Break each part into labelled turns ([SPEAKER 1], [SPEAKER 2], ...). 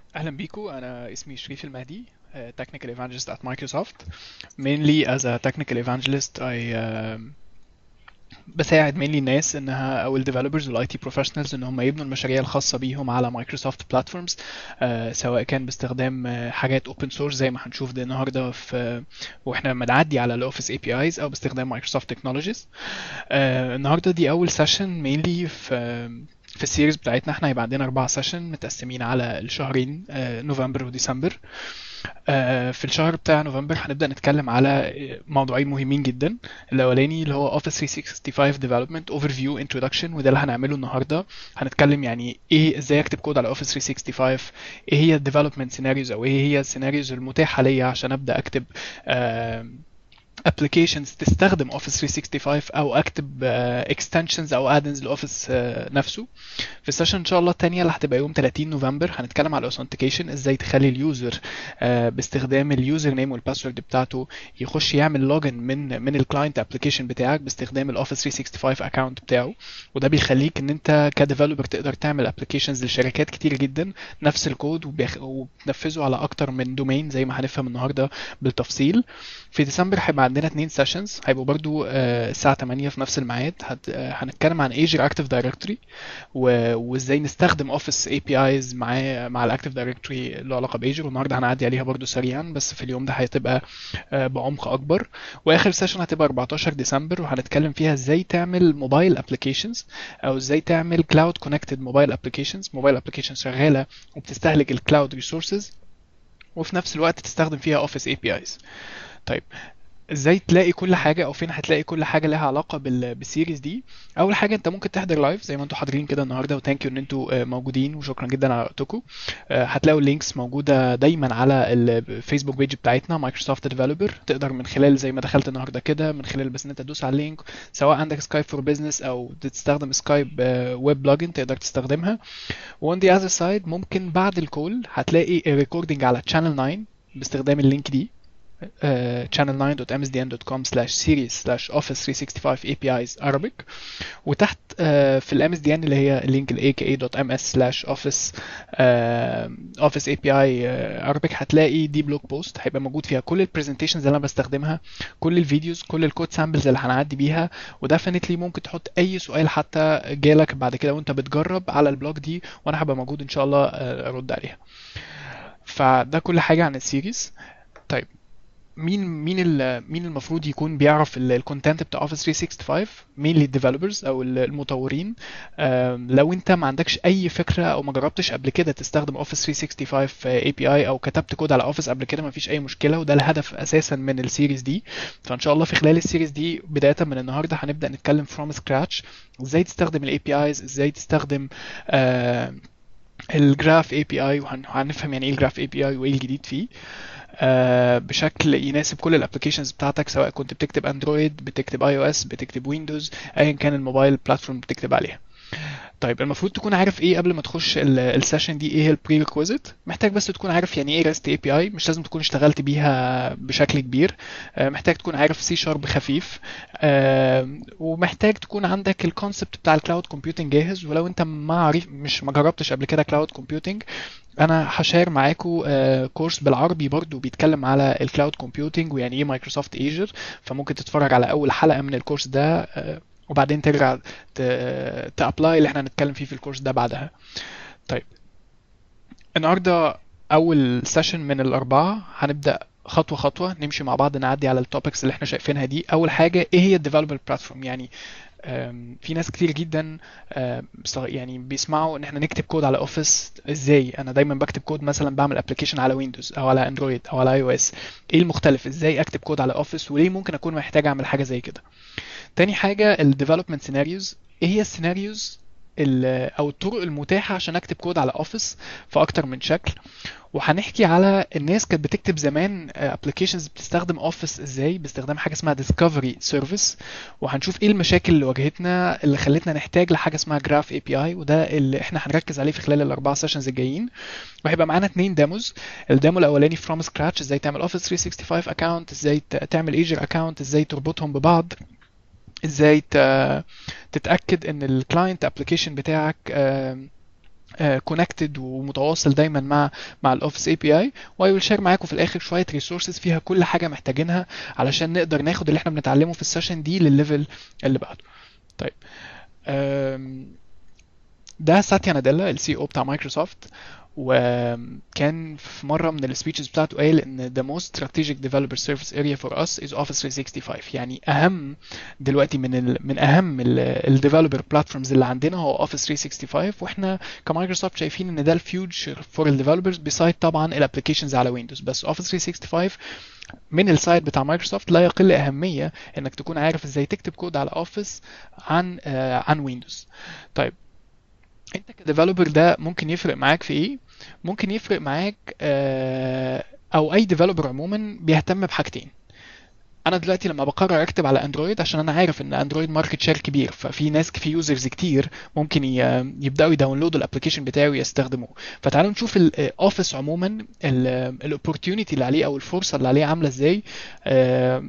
[SPEAKER 1] اهلا بيكم انا اسمي شريف المهدي uh, technical evangelist at Microsoft mainly as a technical evangelist I um, بساعد mainly الناس انها او الديفلوبرز والاي تي بروفيشنالز ان هم يبنوا المشاريع الخاصه بيهم على مايكروسوفت بلاتفورمز سواء كان باستخدام آه، حاجات اوبن سورس زي ما هنشوف ده النهارده في واحنا بنعدي على الاوفيس اي بي ايز او باستخدام مايكروسوفت تكنولوجيز النهارده دي اول سيشن mainly في في السيريز بتاعتنا احنا هيبقى عندنا اربعة سيشن متقسمين على الشهرين آه، نوفمبر وديسمبر آه، في الشهر بتاع نوفمبر هنبدأ نتكلم على موضوعين مهمين جدا الاولاني اللي هو Office 365 Development Overview Introduction وده اللي هنعمله النهارده هنتكلم يعني ايه ازاي اكتب كود على Office 365 ايه هي الديفلوبمنت سيناريوز او ايه هي السيناريوز المتاحه ليا عشان ابدا اكتب آه applications تستخدم Office 365 او اكتب uh, extensions او add-ins لاوفيس uh, نفسه في السيشن ان شاء الله التانية اللي هتبقى يوم 30 نوفمبر هنتكلم على authentication ازاي تخلي اليوزر uh, باستخدام اليوزر نيم والباسورد بتاعته يخش يعمل لوجن من من الكلاينت ابلكيشن بتاعك باستخدام الاوفيس 365 اكونت بتاعه وده بيخليك ان انت كديفلوبر تقدر تعمل ابلكيشنز لشركات كتير جدا نفس الكود وبيخ... وبتنفذه على اكتر من دومين زي ما هنفهم النهارده بالتفصيل في ديسمبر هيبقى عندنا اتنين سيشنز هيبقوا برضو آه، الساعة 8 في نفس الميعاد هت- آه، هنتكلم عن Azure Active Directory و- وازاي نستخدم Office APIs مع مع الأكتيف دايركتوري اللي له علاقة بأجر والنهارده هنعدي عليها برضو سريعا بس في اليوم ده هتبقى آه، بعمق أكبر وآخر سيشن هتبقى 14 ديسمبر وهنتكلم فيها ازاي تعمل موبايل ابلكيشنز أو ازاي تعمل كلاود كونكتد موبايل ابلكيشنز موبايل ابلكيشنز شغالة وبتستهلك الكلاود ريسورسز وفي نفس الوقت تستخدم فيها Office APIs طيب ازاي تلاقي كل حاجه او فين هتلاقي كل حاجه لها علاقه بال- بالسيريز دي اول حاجه انت ممكن تحضر لايف زي ما انتوا حاضرين كده النهارده وثانك يو ان انتوا آه، موجودين وشكرا جدا على وقتكم آه، هتلاقوا اللينكس موجوده دايما على الفيسبوك بيج بتاعتنا مايكروسوفت ديفلوبر تقدر من خلال زي ما دخلت النهارده كده من خلال بس ان انت تدوس على اللينك سواء عندك سكايب فور بزنس او تستخدم سكايب ويب بلجن تقدر تستخدمها وان ذا اذر سايد ممكن بعد الكول هتلاقي ريكوردنج على channel 9 باستخدام اللينك دي uh, channel9.msdn.com slash series slash office 365 APIs Arabic وتحت uh, في ال MSDN اللي هي اللينك ال aka.ms slash office uh, office API uh, Arabic هتلاقي دي بلوج بوست هيبقى موجود فيها كل البرزنتيشنز اللي انا بستخدمها كل الفيديوز كل الكود سامبلز اللي هنعدي بيها وديفنتلي ممكن تحط اي سؤال حتى جالك بعد كده وانت بتجرب على البلوج دي وانا هبقى موجود ان شاء الله uh, ارد عليها فده كل حاجة عن السيريز طيب مين مين ال- مين المفروض يكون بيعرف الكونتنت بتاع اوفيس 365 مين الديفلوبرز او ال- المطورين آم، لو انت ما عندكش اي فكره او ما جربتش قبل كده تستخدم اوفيس 365 اي بي اي او كتبت كود على اوفيس قبل كده ما فيش اي مشكله وده الهدف اساسا من السيريز دي فان شاء الله في خلال السيريز دي بدايه من النهارده هنبدا نتكلم فروم سكراتش ازاي تستخدم الاي بي ايز ازاي تستخدم آه الجراف اي بي اي وهنفهم يعني ايه الجراف اي بي اي وايه الجديد فيه آه، بشكل يناسب كل الابلكيشنز بتاعتك سواء كنت بتكتب اندرويد بتكتب اي او اس بتكتب ويندوز ايا كان الموبايل بلاتفورم بتكتب عليها طيب المفروض تكون عارف ايه قبل ما تخش السيشن دي ايه هي البري ريكويزيت محتاج بس تكون عارف يعني ايه ريست اي بي اي مش لازم تكون اشتغلت بيها بشكل كبير آه، محتاج تكون عارف سي شارب خفيف آه، ومحتاج تكون عندك الكونسبت بتاع الكلاود كومبيوتنج جاهز ولو انت ما عارف مش ما جربتش قبل كده كلاود كومبيوتنج انا هشير معاكم كورس بالعربي برضو بيتكلم على الكلاود كومبيوتنج ويعني ايه مايكروسوفت ايجر فممكن تتفرج على اول حلقة من الكورس ده آه، وبعدين ترجع تابلاي اللي احنا هنتكلم فيه في الكورس ده بعدها طيب النهارده اول سيشن من الاربعه هنبدا خطوه خطوه نمشي مع بعض نعدي على التوبكس اللي احنا شايفينها دي اول حاجه ايه هي الديفلوبر بلاتفورم يعني أم، في ناس كتير جدا أم، بيستغ- يعني بيسمعوا ان احنا نكتب كود على اوفيس ازاي انا دايما بكتب كود مثلا بعمل ابلكيشن على ويندوز او على اندرويد او على اي او اس ايه المختلف ازاي اكتب كود على اوفيس وليه ممكن اكون محتاج اعمل حاجه زي كده تاني حاجه الديفلوبمنت سيناريوز ايه هي السيناريوز ال- او الطرق المتاحه عشان اكتب كود على اوفيس في اكتر من شكل وهنحكي على الناس كانت بتكتب زمان ابلكيشنز بتستخدم اوفيس ازاي باستخدام حاجه اسمها ديسكفري سيرفيس وهنشوف ايه المشاكل اللي واجهتنا اللي خلتنا نحتاج لحاجه اسمها جراف اي بي اي وده اللي احنا هنركز عليه في خلال الاربع سيشنز الجايين وهيبقى معانا اتنين ديموز الديمو الاولاني فروم سكراتش ازاي تعمل اوفيس 365 اكونت ازاي ت- تعمل ايجر اكونت ازاي تربطهم ببعض ازاي ت- تتاكد ان الكلاينت ابلكيشن بتاعك آم، كونكتد ومتواصل دايما مع مع الاوفيس اي بي اي واي ويل شير معاكم في الاخر شويه ريسورسز فيها كل حاجه محتاجينها علشان نقدر ناخد اللي احنا بنتعلمه في السيشن دي للليفل اللي بعده طيب أم، ده ساتيا ناديلا السي او بتاع مايكروسوفت وكان في مرة من السبيتشز بتاعته قال ان the most strategic developer service area for us is Office 365 يعني اهم دلوقتي من ال من اهم الديفلوبر بلاتفورمز اللي عندنا هو Office 365 واحنا كمايكروسوفت شايفين ان ده الفيوتشر فور الديفلوبرز بيسايد طبعا الابلكيشنز على ويندوز بس Office 365 من السايد بتاع مايكروسوفت لا يقل اهمية انك تكون عارف ازاي تكتب كود على اوفيس عن آه عن ويندوز طيب انت كديفلوبر ده ممكن يفرق معاك في ايه ممكن يفرق معاك آه، او اي ديفلوبر عموما بيهتم بحاجتين انا دلوقتي لما بقرر اكتب على اندرويد عشان انا عارف ان اندرويد ماركت شير كبير ففي ناس في يوزرز كتير ممكن ي- يبداوا يداونلودوا الابلكيشن بتاعي ويستخدموه فتعالوا نشوف الاوفيس عموما الاوبورتيونيتي اللي عليه او الفرصه اللي عليه عامله ازاي آه،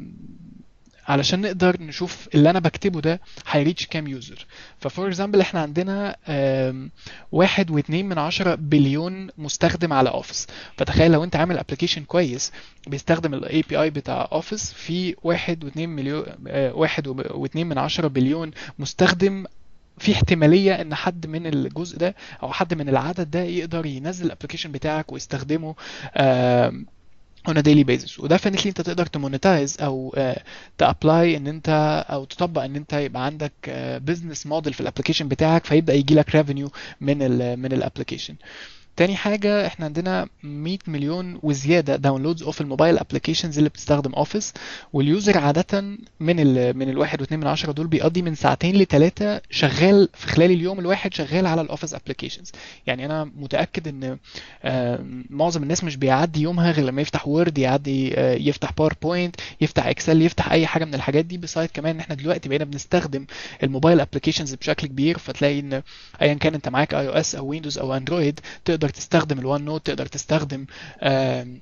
[SPEAKER 1] علشان نقدر نشوف اللي انا بكتبه ده هيريتش كام يوزر ففور اكزامبل احنا عندنا آم، واحد واتنين من عشرة بليون مستخدم على اوفيس فتخيل لو انت عامل ابلكيشن كويس بيستخدم الاي بي اي بتاع اوفيس في واحد واتنين مليون آه، واحد وب- واتنين من عشرة بليون مستخدم في احتمالية ان حد من الجزء ده او حد من العدد ده يقدر ينزل الابلكيشن بتاعك ويستخدمه آم، on a daily basis وده definitely انت تقدر تمونيتايز او تابلاي ان انت او تطبق ان انت يبقى عندك بزنس موديل في الابلكيشن بتاعك فيبدا يجي لك ريفينيو من ال من الابلكيشن تاني حاجة احنا عندنا 100 مليون وزيادة داونلودز اوف الموبايل ابلكيشنز اللي بتستخدم اوفيس واليوزر عادة من ال من الواحد واتنين من عشرة دول بيقضي من ساعتين لتلاتة شغال في خلال اليوم الواحد شغال على الاوفيس ابلكيشنز يعني انا متأكد ان آه، معظم الناس مش بيعدي يومها غير لما يفتح وورد يعدي آه، يفتح باوربوينت يفتح اكسل يفتح اي حاجة من الحاجات دي بسايد كمان ان احنا دلوقتي بقينا بنستخدم الموبايل ابلكيشنز بشكل كبير فتلاقي ان ايا كان انت معاك اي او اس او ويندوز او اندرويد تقدر تستخدم الوان نوت تقدر تستخدم آم،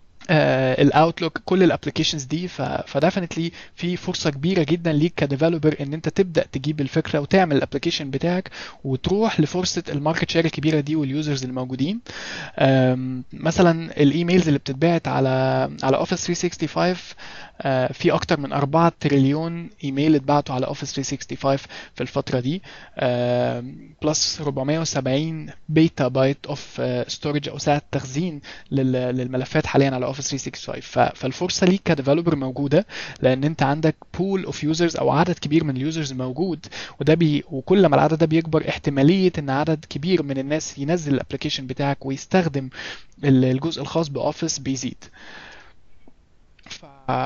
[SPEAKER 1] الاوتلوك كل الابلكيشنز دي فديفنتلي في فرصه كبيره جدا ليك كديفلوبر ان انت تبدا تجيب الفكره وتعمل الابلكيشن بتاعك وتروح لفرصه الماركت شير الكبيره دي واليوزرز الموجودين آم، مثلا الايميلز اللي بتتبعت على على اوفيس 365 آه، في اكتر من 4 تريليون ايميل اتبعتوا على اوفيس 365 في الفتره دي بلس 470 بيتا بايت اوف ستورج او سعه تخزين لل- للملفات حاليا على اوفيس 365 ف- فالفرصه ليك كديفلوبر موجوده لان انت عندك بول اوف يوزرز او عدد كبير من اليوزرز موجود وده بي وكل ما العدد ده بيكبر احتماليه ان عدد كبير من الناس ينزل الابلكيشن بتاعك ويستخدم ال- الجزء الخاص باوفيس بيزيد ف...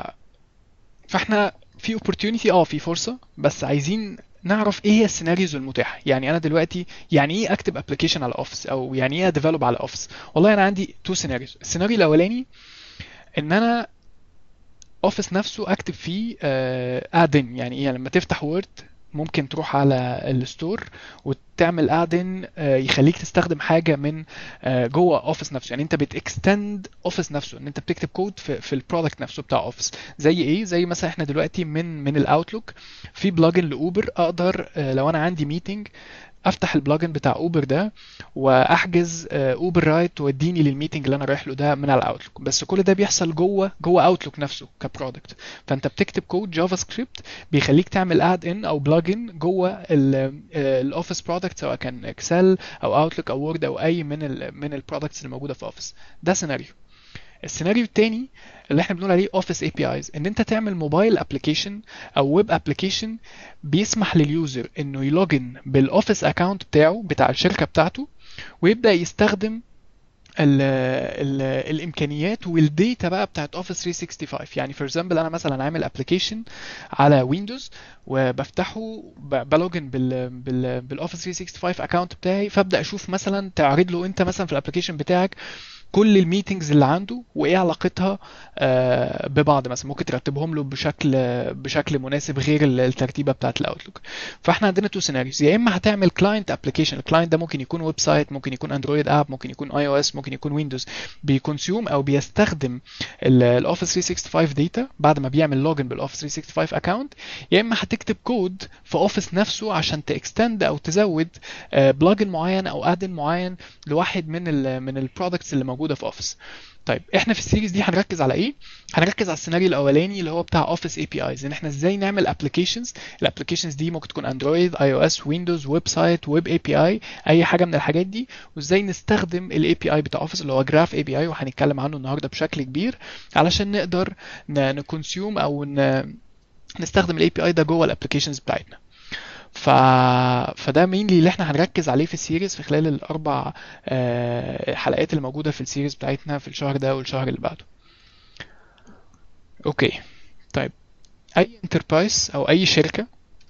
[SPEAKER 1] فاحنا في opportunity اه في فرصة بس عايزين نعرف ايه هي السيناريوز المتاحة يعني انا دلوقتي يعني ايه اكتب ابلكيشن على اوفيس او يعني ايه اديفلوب على اوفيس والله انا عندي تو سيناريوز السيناريو الاولاني ان انا اوفيس نفسه اكتب فيه ادن يعني ايه يعني لما تفتح وورد ممكن تروح على الستور وتعمل ادن يخليك تستخدم حاجه من آه، جوه اوفيس نفسه يعني انت بتكستند اوفيس نفسه ان انت بتكتب كود في في البرودكت نفسه بتاع اوفيس زي ايه زي مثلا احنا دلوقتي من من الاوتلوك في بلجن لاوبر اقدر آه، لو انا عندي ميتنج افتح البلجن بتاع اوبر ده واحجز آه، اوبر رايت توديني للميتنج اللي انا رايح له ده من على الاوتلوك بس كل ده بيحصل جوه جوه اوتلوك نفسه كبرودكت فانت بتكتب كود جافا سكريبت بيخليك تعمل اد ان او بلجن جوه الاوفيس برودكت سواء كان اكسل او اوتلوك او وورد او اي من ال من البرودكتس اللي موجوده في اوفيس ده سيناريو السيناريو التاني اللي احنا بنقول عليه اوفيس اي بي ايز ان انت تعمل موبايل ابلكيشن او ويب ابلكيشن بيسمح لليوزر انه يلوجن بالاوفيس اكونت بتاعه بتاع الشركه بتاعته ويبدا يستخدم ال ال الامكانيات والديتا بقى بتاعت اوفيس 365 يعني فور اكزامبل انا مثلا عامل ابلكيشن على ويندوز وبفتحه ب- بلوجن بال بال بالاوفيس 365 اكونت بتاعي فابدا اشوف مثلا تعرض له انت مثلا في الابلكيشن بتاعك كل الميتنجز اللي عنده وايه علاقتها آه، ببعض مثلا ممكن ترتبهم له بشكل بشكل مناسب غير الترتيبه بتاعه الاوتلوك فاحنا عندنا تو سيناريوز يا اما هتعمل كلاينت ابلكيشن الكلاينت ده ممكن يكون ويب سايت ممكن يكون اندرويد اب ممكن يكون اي او اس ممكن يكون ويندوز بيكونسيوم او بيستخدم الاوفيس 365 داتا بعد ما بيعمل لوجن بالاوفيس 365 اكونت يا اما هتكتب كود في اوفيس نفسه عشان تاكستند او تزود بلجن معين او ادن معين لواحد من ال من البرودكتس اللي موجوده في اوفيس طيب احنا في السيريز دي هنركز على ايه هنركز على السيناريو الاولاني اللي هو بتاع اوفيس اي بي ايز ان احنا ازاي نعمل ابلكيشنز الابلكيشنز دي ممكن تكون اندرويد اي او اس ويندوز ويب سايت ويب اي بي اي اي حاجه من الحاجات دي وازاي نستخدم الاي بي اي بتاع اوفيس اللي هو جراف اي بي اي وهنتكلم عنه النهارده بشكل كبير علشان نقدر نكونسيوم او نستخدم الاي بي اي ده جوه الابلكيشنز بتاعتنا ف... فده مينلي اللي احنا هنركز عليه في السيريز في خلال الاربع آه، حلقات اللي موجوده في السيريز بتاعتنا في الشهر ده والشهر اللي بعده اوكي طيب اي انتربرايز او اي شركه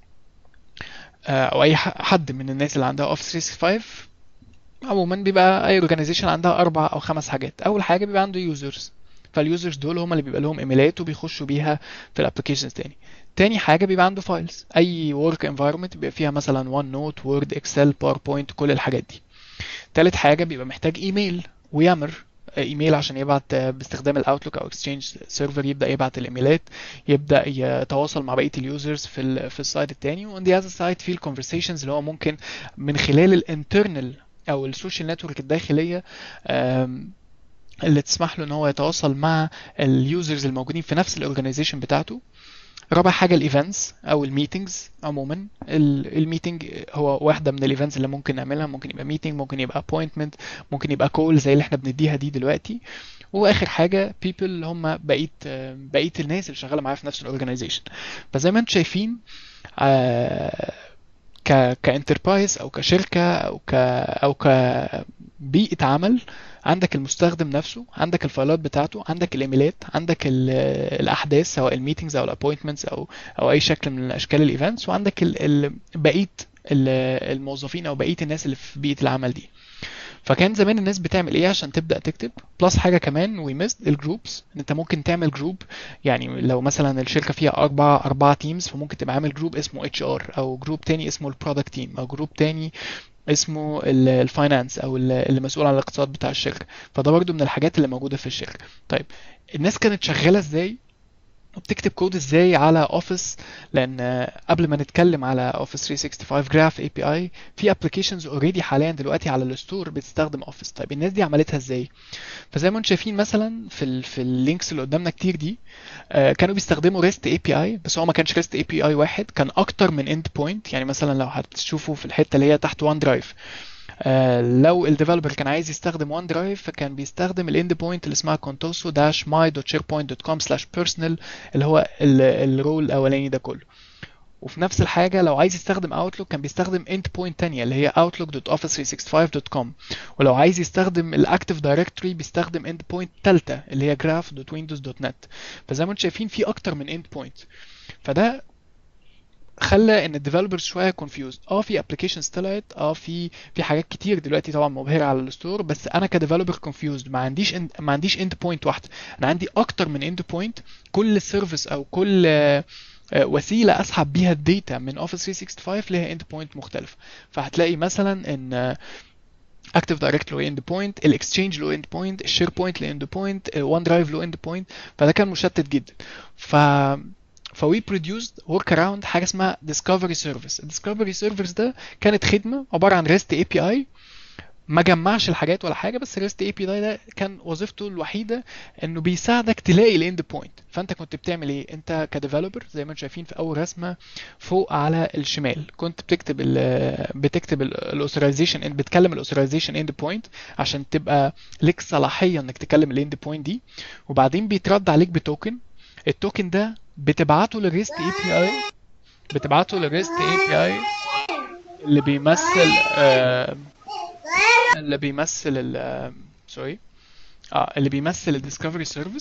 [SPEAKER 1] آه، او اي حد من الناس اللي عندها اوفيس 365 عموما بيبقى اي اورجانيزيشن عندها اربع او خمس حاجات اول حاجه بيبقى عنده يوزرز فاليوزرز دول هم اللي بيبقى لهم ايميلات وبيخشوا بيها في الابلكيشنز تاني تاني حاجه بيبقى عنده فايلز اي ورك انفايرمنت بيبقى فيها مثلا وان نوت وورد اكسل باوربوينت كل الحاجات دي تالت حاجه بيبقى محتاج ايميل ويامر ايميل عشان يبعت باستخدام الاوتلوك او اكسشينج سيرفر يبدا يبعت الايميلات يبدا يتواصل مع بقيه اليوزرز في ال في السايت التاني وان ذا اذر سايد في الكونفرسيشنز اللي هو ممكن من خلال الانترنال او السوشيال نتورك الداخليه اللي تسمح له ان هو يتواصل مع اليوزرز الموجودين في نفس الاورجانيزيشن بتاعته رابع حاجه الايفنتس او الميتنجز عموما الميتنج هو واحده من الايفنتس اللي ممكن نعملها ممكن يبقى ميتنج ممكن يبقى ابوينتمنت ممكن يبقى كول زي اللي احنا بنديها دي دلوقتي واخر حاجه بيبل اللي هم بقيه بقيه الناس اللي شغاله معايا في نفس الاورجانيزيشن فزي ما انتم شايفين آه ك كانتربرايز او كشركه او ك او كبيئه عمل عندك المستخدم نفسه عندك الفايلات بتاعته عندك الايميلات عندك الاحداث سواء الميتنجز او الابوينتمنتس او او اي شكل من اشكال الايفنتس وعندك بقيه الموظفين او بقيه الناس اللي في بيئه العمل دي فكان زمان الناس بتعمل ايه عشان تبدا تكتب بلس حاجه كمان وي ميست الجروبس ان انت ممكن تعمل جروب يعني لو مثلا الشركه فيها اربع اربع تيمز فممكن تبقى عامل جروب اسمه اتش ار او جروب تاني اسمه البرودكت تيم او جروب تاني اسمه الفاينانس او اللي مسؤول عن الاقتصاد بتاع الشركه فده برضو من الحاجات اللي موجوده في الشركه طيب الناس كانت شغاله ازاي وبتكتب كود ازاي على اوفيس لان قبل ما نتكلم على اوفيس 365 جراف اي بي اي في ابلكيشنز اوريدي حاليا دلوقتي على الستور بتستخدم اوفيس طيب الناس دي عملتها ازاي فزي ما انتم شايفين مثلا في ال في اللينكس اللي قدامنا كتير دي كانوا بيستخدموا ريست اي بي اي بس هو ما كانش ريست اي بي اي واحد كان اكتر من اند بوينت يعني مثلا لو هتشوفوا في الحته اللي هي تحت وان درايف لو الديفلوبر كان عايز يستخدم وان درايف فكان بيستخدم الاند بوينت اللي اسمها contoso dash my.sharepoint.com slash personal اللي هو الرول الاولاني ده كله وفي نفس الحاجه لو عايز يستخدم اوتلوك كان بيستخدم اند بوينت تانية اللي هي outlook.office365.com ولو عايز يستخدم الاكتيف دايركتوري بيستخدم اند بوينت ثالثه اللي هي graph.windows.net فزي ما انتم شايفين في اكتر من اند بوينت فده خلى ان الديفلوبرز شويه كونفيوزد اه في ابلكيشنز طلعت اه في في حاجات كتير دلوقتي طبعا مبهره على الستور بس انا كديفلوبر كونفيوزد ما عنديش ان ما عنديش اند بوينت واحده انا عندي اكتر من اند بوينت كل سيرفيس او كل وسيله اسحب بيها الداتا من اوفيس 365 ليها اند بوينت مختلفه فهتلاقي مثلا ان اكتيف دايركت له اند بوينت الاكسشينج له اند بوينت الشير بوينت له اند بوينت وان درايف له اند بوينت فده كان مشتت جدا ف فوي بروديوسد ورك اراوند حاجه اسمها ديسكفري سيرفيس الديسكفري سيرفيس ده كانت خدمه عباره عن ريست اي بي اي ما جمعش الحاجات ولا حاجه بس ريست اي بي اي ده كان وظيفته الوحيده انه بيساعدك تلاقي الاند بوينت فانت كنت بتعمل ايه انت كديفلوبر زي ما انتم شايفين في اول رسمه فوق على الشمال كنت بتكتب ال بتكتب الاوثرايزيشن بتكلم الاوثرايزيشن اند بوينت عشان تبقى لك صلاحيه انك تكلم الاند بوينت دي وبعدين بيترد عليك بتوكن التوكن ده بتبعته للريست اي بي اي بتبعته للريست اي بي اي اللي بيمثل آه اللي بيمثل ال سوري اه اللي بيمثل الديسكفري سيرفيس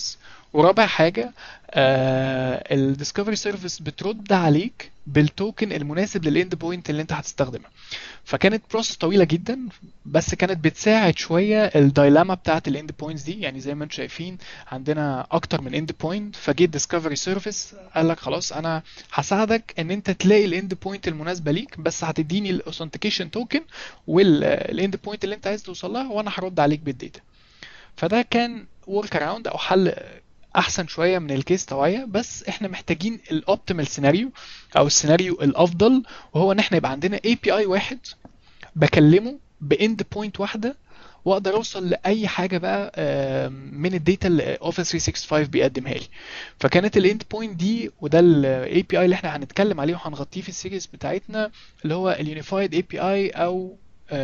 [SPEAKER 1] ورابع حاجة الديسكفري سيرفيس بترد عليك بالتوكن المناسب للاند بوينت اللي انت هتستخدمها فكانت بروسس طويله جدا بس كانت بتساعد شويه الدايلاما بتاعت الاند بوينتس دي يعني زي ما انتم شايفين عندنا اكتر من اند بوينت فجيت ديسكفري سيرفيس قال لك خلاص انا هساعدك ان انت تلاقي الاند بوينت المناسبه ليك بس هتديني الاوثنتيكيشن توكن والاند بوينت اللي انت عايز توصل لها وانا هرد عليك بالداتا فده كان ورك اراوند او حل احسن شويه من الكيس توعيه بس احنا محتاجين الاوبتيمال سيناريو او السيناريو الافضل وهو ان احنا يبقى عندنا اي بي اي واحد بكلمه باند بوينت واحده واقدر اوصل لاي حاجه بقى من الداتا اللي اوفيس 365 بيقدمها لي فكانت الاند بوينت دي وده الاي بي اي اللي احنا هنتكلم عليه وهنغطيه في السيريز بتاعتنا اللي هو اليونيفايد اي بي اي او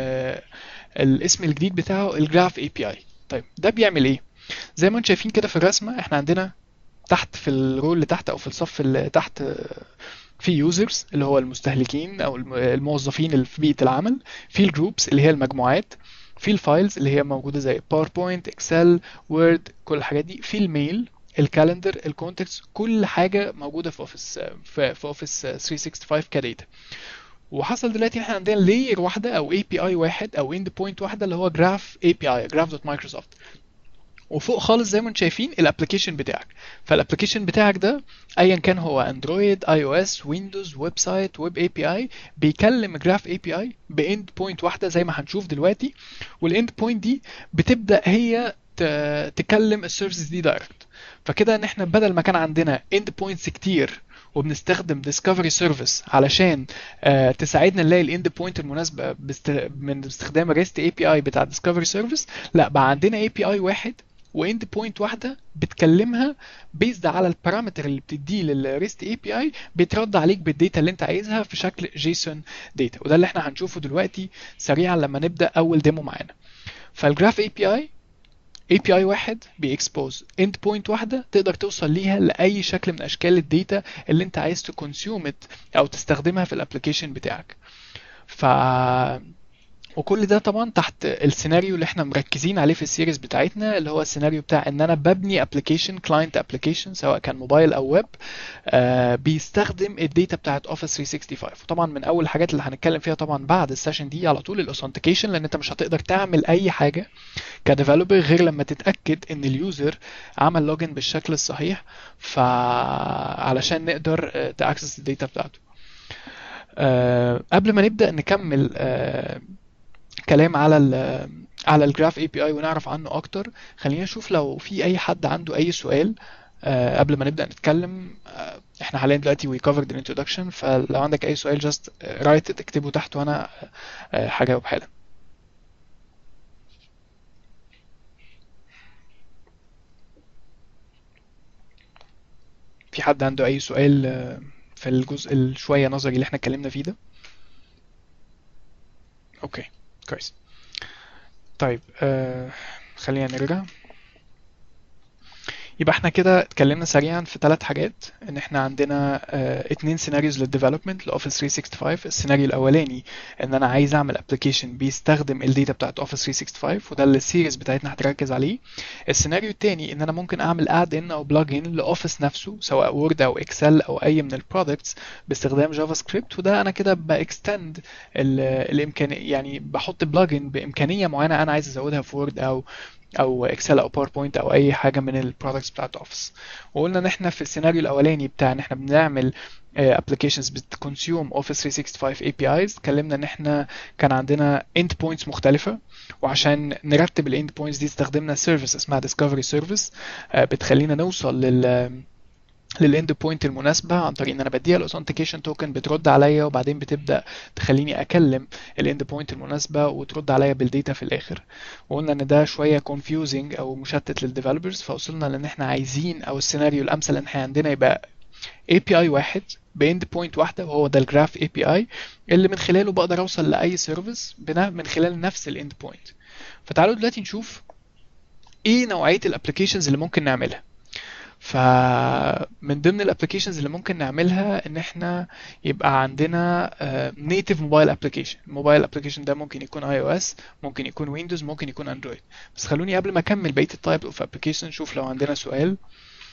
[SPEAKER 1] الاسم الجديد بتاعه الجراف اي بي اي طيب ده بيعمل ايه زي ما انتم شايفين كده في الرسمه احنا عندنا تحت في الرول اللي تحت او في الصف اللي تحت في يوزرز اللي هو المستهلكين او الموظفين اللي في بيئه العمل في الجروبس اللي هي المجموعات في الفايلز اللي هي موجوده زي باوربوينت اكسل وورد كل الحاجات دي في الميل الكالندر الكونتكست كل حاجه موجوده في اوفيس في, في اوفيس 365 كداتا وحصل دلوقتي احنا عندنا لاير واحده او اي بي اي واحد او اند بوينت واحده اللي هو جراف اي بي اي جراف دوت مايكروسوفت وفوق خالص زي ما انتم شايفين الابلكيشن بتاعك فالابلكيشن بتاعك ده ايا كان هو اندرويد اي او اس ويندوز ويب سايت ويب اي بي اي بيكلم جراف اي بي اي باند بوينت واحده زي ما هنشوف دلوقتي والاند بوينت دي بتبدا هي تكلم السيرفيسز دي دايركت فكده ان احنا بدل ما كان عندنا اند بوينتس كتير وبنستخدم ديسكفري سيرفيس علشان آه تساعدنا نلاقي الاند بوينت المناسبه بست... من استخدام الريست اي بي اي بتاع ديسكفري سيرفيس لا بقى عندنا اي بي اي واحد واند بوينت واحده بتكلمها بيزد على البارامتر اللي بتديه للريست اي بي اي بيترد عليك بالداتا اللي انت عايزها في شكل جيسون داتا وده اللي احنا هنشوفه دلوقتي سريعا لما نبدا اول ديمو معانا فالجراف اي بي اي اي بي اي واحد بيكسبوز اند بوينت واحده تقدر توصل ليها لاي شكل من اشكال الداتا اللي انت عايز تكونسيوم او تستخدمها في الابلكيشن بتاعك ف وكل ده طبعا تحت السيناريو اللي احنا مركزين عليه في السيريز بتاعتنا اللي هو السيناريو بتاع ان انا ببني ابلكيشن كلاينت ابلكيشن سواء كان موبايل او ويب آه بيستخدم الداتا بتاعت اوفيس 365 وطبعا من اول الحاجات اللي هنتكلم فيها طبعا بعد السيشن دي على طول الاوثنتيكيشن لان انت مش هتقدر تعمل اي حاجه كديفلوبر غير لما تتاكد ان اليوزر عمل لوجن بالشكل الصحيح فعلشان نقدر تاكسس الداتا بتاعته آه قبل ما نبدا نكمل آه كلام على ال على الجراف اي بي اي ونعرف عنه اكتر خلينا نشوف لو في اي حد عنده اي سؤال أه قبل ما نبدا نتكلم أه احنا حاليا دلوقتي وي كفرد الانترودكشن فلو عندك اي سؤال جاست رايت اكتبه تحت وانا أه هجاوب حالا في حد عنده اي سؤال في الجزء الشويه نظري اللي احنا اتكلمنا فيه ده اوكي كويس طيب آه خلينا نرجع يبقى احنا كده اتكلمنا سريعا في ثلاث حاجات ان احنا عندنا اه اتنين سيناريوز للديفلوبمنت لاوفيس 365 السيناريو الاولاني ان انا عايز اعمل ابلكيشن بيستخدم الداتا بتاعت اوفيس 365 وده اللي السيريز بتاعتنا هتركز عليه السيناريو الثاني ان انا ممكن اعمل اد ان او بلج ان لاوفيس نفسه سواء وورد او اكسل او اي من البرودكتس باستخدام جافا سكريبت وده انا كده باكستند الامكانيه يعني بحط بلجن بامكانيه معينه انا عايز ازودها في وورد او او اكسل او باوربوينت او اي حاجه من البرودكتس بتاعت اوفيس وقلنا ان احنا في السيناريو الاولاني بتاع ان احنا بنعمل ابلكيشنز بتكونسيوم اوفيس 365 اي بي ايز اتكلمنا ان احنا كان عندنا اند بوينتس مختلفه وعشان نرتب الاند بوينتس دي استخدمنا سيرفيس اسمها ديسكفري سيرفيس بتخلينا نوصل لل للاند بوينت المناسبه عن طريق ان انا بديها الاوثنتيكيشن توكن بترد عليا وبعدين بتبدا تخليني اكلم الاند بوينت المناسبه وترد عليا بالديتا في الاخر وقلنا ان ده شويه كونفيوزنج او مشتت للديفلوبرز فوصلنا لان احنا عايزين او السيناريو الامثل ان احنا عندنا يبقى اي بي اي واحد باند بوينت واحده وهو ده الجراف اي بي اي اللي من خلاله بقدر اوصل لاي سيرفيس من خلال نفس الاند بوينت فتعالوا دلوقتي نشوف ايه نوعيه الابلكيشنز اللي ممكن نعملها فمن ضمن الابلكيشنز اللي ممكن نعملها ان احنا يبقى عندنا نيتف موبايل ابلكيشن الموبايل ابلكيشن ده ممكن يكون اي او اس ممكن يكون ويندوز ممكن يكون اندرويد بس خلوني قبل ما اكمل بقيه التايب اوف ابلكيشن نشوف لو عندنا سؤال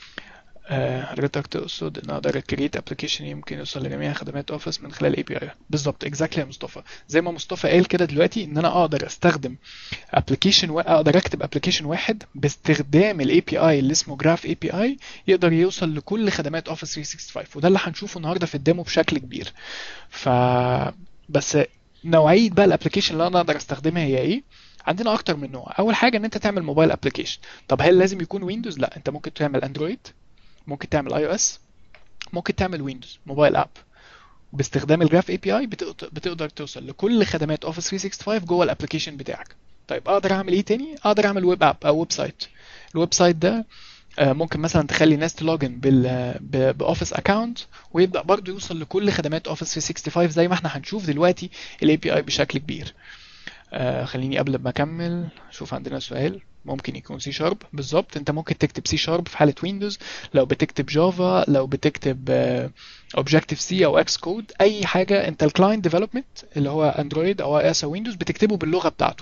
[SPEAKER 1] آه، حضرتك تقصد ان اقدر كريت ابلكيشن يمكن يوصل لجميع خدمات اوفيس من خلال اي بي اي بالظبط اكزاكتلي يا مصطفى زي ما مصطفى قال كده دلوقتي ان انا اقدر استخدم ابلكيشن و... اقدر اكتب ابلكيشن واحد باستخدام الاي بي اي اللي اسمه جراف اي بي اي يقدر يوصل لكل خدمات اوفيس 365 وده اللي هنشوفه النهارده في الديمو بشكل كبير ف بس نوعيه بقى الابلكيشن اللي انا اقدر استخدمها هي ايه عندنا اكتر من نوع اول حاجه ان انت تعمل موبايل ابلكيشن طب هل لازم يكون ويندوز لا انت ممكن تعمل اندرويد ممكن تعمل اي او اس ممكن تعمل ويندوز موبايل اب باستخدام الجراف اي بي اي بتقدر توصل لكل خدمات اوفيس 365 جوه الابلكيشن بتاعك طيب اقدر اعمل ايه تاني اقدر اعمل ويب اب او ويب سايت الويب سايت ده آه، ممكن مثلا تخلي الناس تلوجن بال باوفيس اكونت ويبدا برضه يوصل لكل خدمات اوفيس 365 زي ما احنا هنشوف دلوقتي الاي بي اي بشكل كبير آه خليني قبل ما اكمل شوف عندنا سؤال ممكن يكون سي شارب بالظبط انت ممكن تكتب سي شارب في حاله ويندوز لو بتكتب جافا لو بتكتب اوبجكتيف سي او اكس كود اي حاجه انت الكلاينت ديفلوبمنت اللي هو اندرويد او اي اس او ويندوز بتكتبه باللغه بتاعته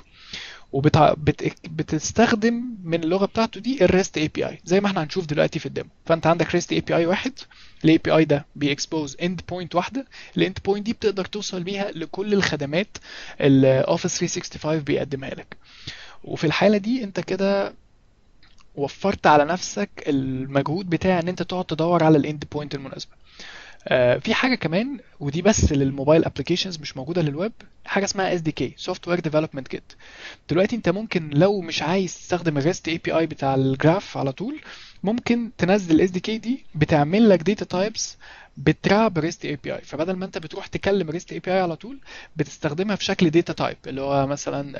[SPEAKER 1] وبتستخدم من اللغه بتاعته دي الريست اي بي اي زي ما احنا هنشوف دلوقتي في الديمو فانت عندك ريست اي بي اي واحد الاي بي اي ده بيكسبوز اند بوينت واحده الاند بوينت دي بتقدر توصل بيها لكل الخدمات اللي اوفيس 365 بيقدمها لك وفي الحاله دي انت كده وفرت على نفسك المجهود بتاع ان انت تقعد تدور على الاند بوينت المناسبه آه في حاجه كمان ودي بس للموبايل ابلكيشنز مش موجوده للويب حاجه اسمها اس دي كي سوفت وير ديفلوبمنت كيت دلوقتي انت ممكن لو مش عايز تستخدم الريست اي بي اي بتاع الجراف على طول ممكن تنزل الاس دي كي دي بتعمل لك داتا تايبس بتراب ريست اي بي اي فبدل ما انت بتروح تكلم ريست اي بي اي على طول بتستخدمها في شكل داتا تايب اللي هو مثلا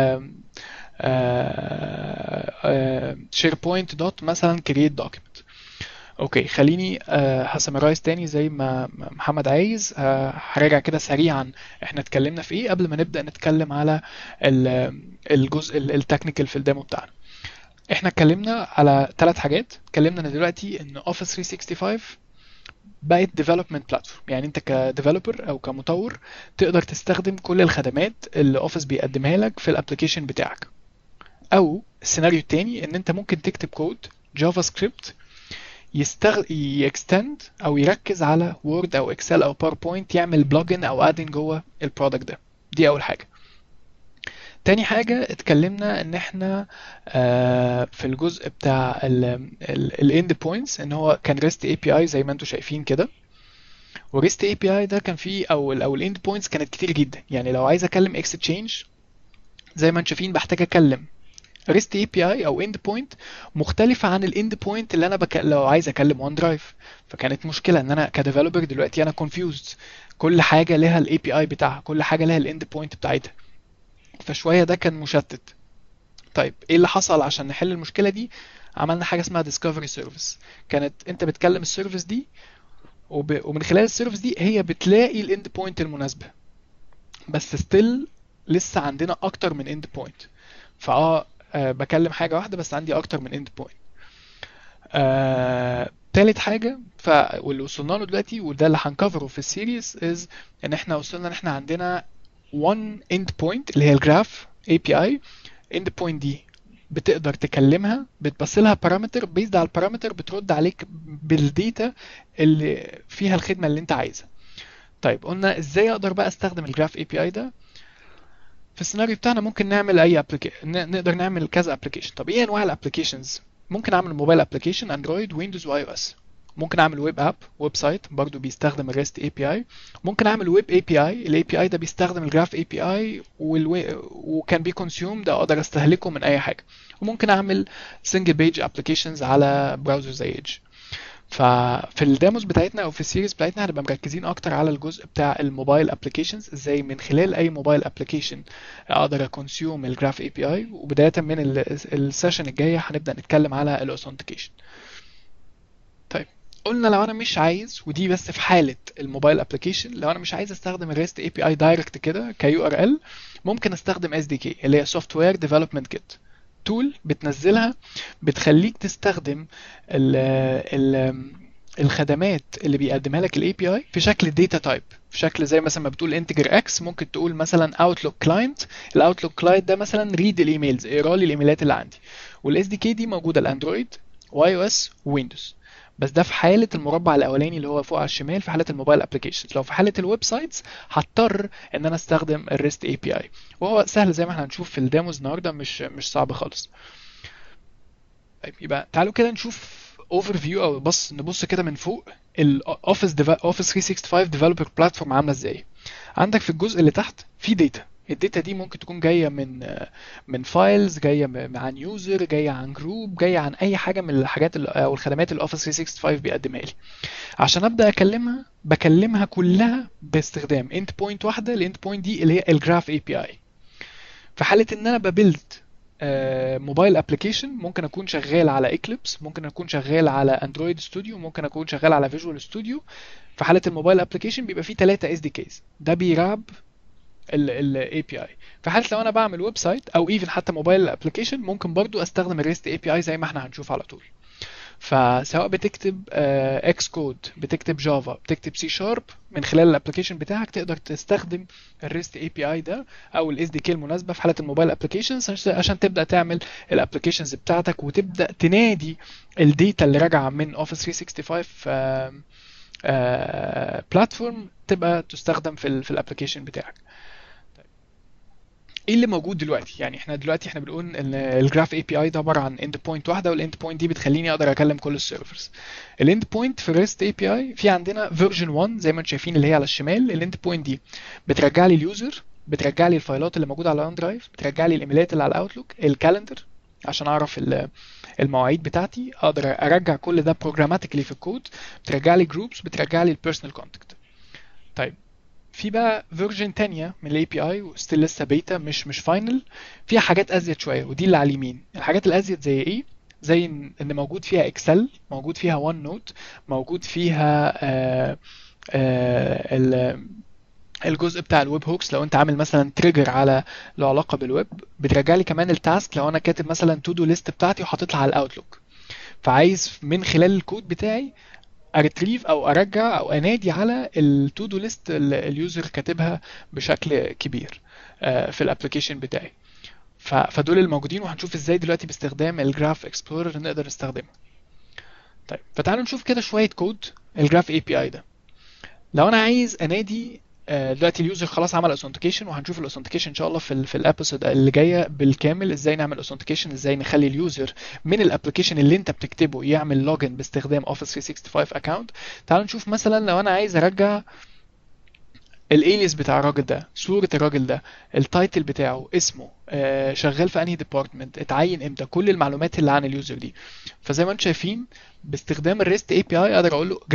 [SPEAKER 1] شير بوينت دوت مثلا كرييت دوكيمنت اوكي خليني هسمرايز تاني زي ما محمد عايز هراجع كده سريعا احنا اتكلمنا في ايه قبل ما نبدا نتكلم على الجزء التكنيكال في الديمو بتاعنا احنا اتكلمنا على ثلاث حاجات اتكلمنا ان دلوقتي ان اوفيس 365 بقت ديفلوبمنت بلاتفورم يعني انت كديفلوبر او كمطور تقدر تستخدم كل الخدمات اللي اوفيس بيقدمها لك في الابلكيشن بتاعك او السيناريو التاني ان انت ممكن تكتب كود جافا سكريبت يستغ... يكستند او يركز على وورد او اكسل او باوربوينت يعمل بلوجن او ادن جوه البرودكت ده دي اول حاجه تاني حاجة اتكلمنا ان احنا آه في الجزء بتاع الاند بوينتس ان هو كان ريست اي بي اي زي ما انتم شايفين كده وريست اي بي اي ده كان فيه او ال او الاند بوينتس كانت كتير جدا يعني لو عايز اكلم اكستشينج زي ما انتم شايفين بحتاج اكلم ريست اي بي اي او اند بوينت مختلفه عن الاند بوينت اللي انا بك... لو عايز اكلم وان درايف فكانت مشكله ان انا كديفلوبر دلوقتي انا كونفيوزد كل حاجه لها الاي بي اي بتاعها كل حاجه لها الاند بوينت بتاعتها فشويه ده كان مشتت طيب ايه اللي حصل عشان نحل المشكله دي عملنا حاجه اسمها ديسكفري سيرفيس كانت انت بتكلم السيرفيس دي وب... ومن خلال السيرفيس دي هي بتلاقي الاند بوينت المناسبه بس ستيل لسه عندنا اكتر من اند بوينت فاه أه بكلم حاجه واحده بس عندي اكتر من اند بوينت أه تالت حاجه ف واللي وصلنا له دلوقتي وده اللي هنكفره في السيريز از ان احنا وصلنا ان احنا عندنا one end point اللي هي الجراف API end point دي بتقدر تكلمها بتبص لها بارامتر بيزد على البارامتر بترد عليك بالديتا اللي فيها الخدمه اللي انت عايزها طيب قلنا ازاي اقدر بقى استخدم الجراف اي بي اي ده في السيناريو بتاعنا ممكن نعمل اي ابلكيشن نقدر نعمل كذا ابلكيشن طب ايه انواع الابلكيشنز ممكن اعمل موبايل ابلكيشن اندرويد ويندوز واي او اس ممكن اعمل ويب اب ويب سايت برضو بيستخدم الريست اي بي اي ممكن اعمل ويب اي بي اي الاي بي اي ده بيستخدم الجراف اي بي اي وكان بي كونسيوم ده اقدر استهلكه من اي حاجه وممكن اعمل سنجل بيج ابلكيشنز على براوزر زي ايدج ففي الديموز بتاعتنا او في السيريز بتاعتنا هنبقى مركزين اكتر على الجزء بتاع الموبايل ابلكيشنز ازاي من خلال اي موبايل ابلكيشن اقدر اكونسيوم الجراف اي بي اي وبدايه من السيشن الجايه هنبدا نتكلم على الاوثنتيكيشن طيب قلنا لو انا مش عايز ودي بس في حاله الموبايل ابلكيشن لو انا مش عايز استخدم الريست اي بي اي دايركت كده كيو ار ال ممكن استخدم اس دي كي اللي هي سوفت وير ديفلوبمنت كيت تول بتنزلها بتخليك تستخدم ال ال الخدمات اللي بيقدمها لك الاي بي اي في شكل داتا تايب في شكل زي مثلا ما بتقول انتجر اكس ممكن تقول مثلا اوتلوك كلاينت الاوتلوك كلاينت ده مثلا ريد الايميلز اقرا لي الايميلات اللي عندي والاس دي كي دي موجوده الاندرويد واي او اس ويندوز بس ده في حاله المربع الاولاني اللي هو فوق على الشمال في حاله الموبايل ابلكيشنز لو في حاله الويب سايتس هضطر ان انا استخدم الريست اي بي اي وهو سهل زي ما احنا هنشوف في الديموز النهارده مش مش صعب خالص طيب يبقى تعالوا كده نشوف اوفر فيو او بص نبص كده من فوق الاوفيس اوفيس 365 ديفلوبر بلاتفورم عامله ازاي عندك في الجزء اللي تحت في داتا الداتا دي ممكن تكون جايه من من فايلز جايه م- عن يوزر جايه عن جروب جايه عن اي حاجه من الحاجات ال- او الخدمات اللي اوفيس 365 بيقدمها لي عشان ابدا اكلمها بكلمها كلها باستخدام اند بوينت واحده الاند بوينت دي اللي هي الجراف اي بي اي في حاله ان انا ببيلد موبايل ابلكيشن ممكن اكون شغال على اكليبس ممكن اكون شغال على اندرويد ستوديو ممكن اكون شغال على فيجوال ستوديو في حاله الموبايل ابلكيشن بيبقى فيه ثلاثه اس دي كيز ده بيراب الاي بي اي في حاله لو انا بعمل ويب سايت او ايفن حتى موبايل ابلكيشن ممكن برضو استخدم الريست اي بي اي زي ما احنا هنشوف على طول فسواء بتكتب اكس كود بتكتب جافا بتكتب سي شارب من خلال الابلكيشن بتاعك تقدر تستخدم الريست اي بي اي ده او الاس دي كي المناسبه في حاله الموبايل ابلكيشنز عشان تبدا تعمل الابلكيشنز بتاعتك وتبدا تنادي الداتا اللي راجعه من اوفيس 365 بلاتفورم تبقى تستخدم في ال في الابلكيشن بتاعك ايه اللي موجود دلوقتي يعني احنا دلوقتي احنا بنقول ان الجراف اي بي اي ده عباره عن اند بوينت واحده والاند بوينت دي بتخليني اقدر اكلم كل السيرفرز الاند بوينت في ريست اي بي اي في عندنا فيرجن 1 زي ما انتم شايفين اللي هي على الشمال الاند بوينت دي بترجع لي اليوزر بترجع لي الفايلات اللي موجوده على الاون درايف بترجع لي الايميلات اللي على الاوتلوك الكالندر عشان اعرف ال- المواعيد بتاعتي اقدر ارجع كل ده بروجراماتيكلي في الكود بترجع لي جروبس بترجع لي البيرسونال كونتاكت طيب في بقى فيرجن تانية من الاي بي اي وستيل لسه بيتا مش مش فاينل فيها حاجات ازيد شويه ودي اللي على اليمين الحاجات الازيد زي ايه زي ان إن موجود فيها اكسل موجود فيها وان نوت موجود فيها آه آه ال- الجزء بتاع الويب هوكس لو انت عامل مثلا تريجر على له علاقه بالويب بترجع لي كمان التاسك لو انا كاتب مثلا تو دو ليست بتاعتي وحاططها على الاوتلوك فعايز من خلال الكود بتاعي اريتريف او ارجع او انادي على التو دو ليست اليوزر كاتبها بشكل كبير آه، في الابلكيشن بتاعي ف- فدول الموجودين وهنشوف ازاي دلوقتي باستخدام الجراف اكسبلورر نقدر نستخدمه طيب فتعالوا نشوف كده شويه كود الجراف اي بي اي ده لو انا عايز انادي آه، دلوقتي اليوزر خلاص عمل اوثنتيكيشن وهنشوف الاوثنتيكيشن ان شاء الله في ال في الابيسود اللي جايه بالكامل ازاي نعمل اوثنتيكيشن ازاي نخلي اليوزر من الابلكيشن اللي انت بتكتبه يعمل لوجن باستخدام اوفيس 365 اكونت تعال نشوف مثلا لو انا عايز ارجع الاليس بتاع الراجل ده صورة الراجل ده التايتل بتاعه اسمه آه، شغال في انهي ديبارتمنت اتعين امتى كل المعلومات اللي عن اليوزر دي فزي ما انتم شايفين باستخدام الريست اي بي اي اقدر اقول له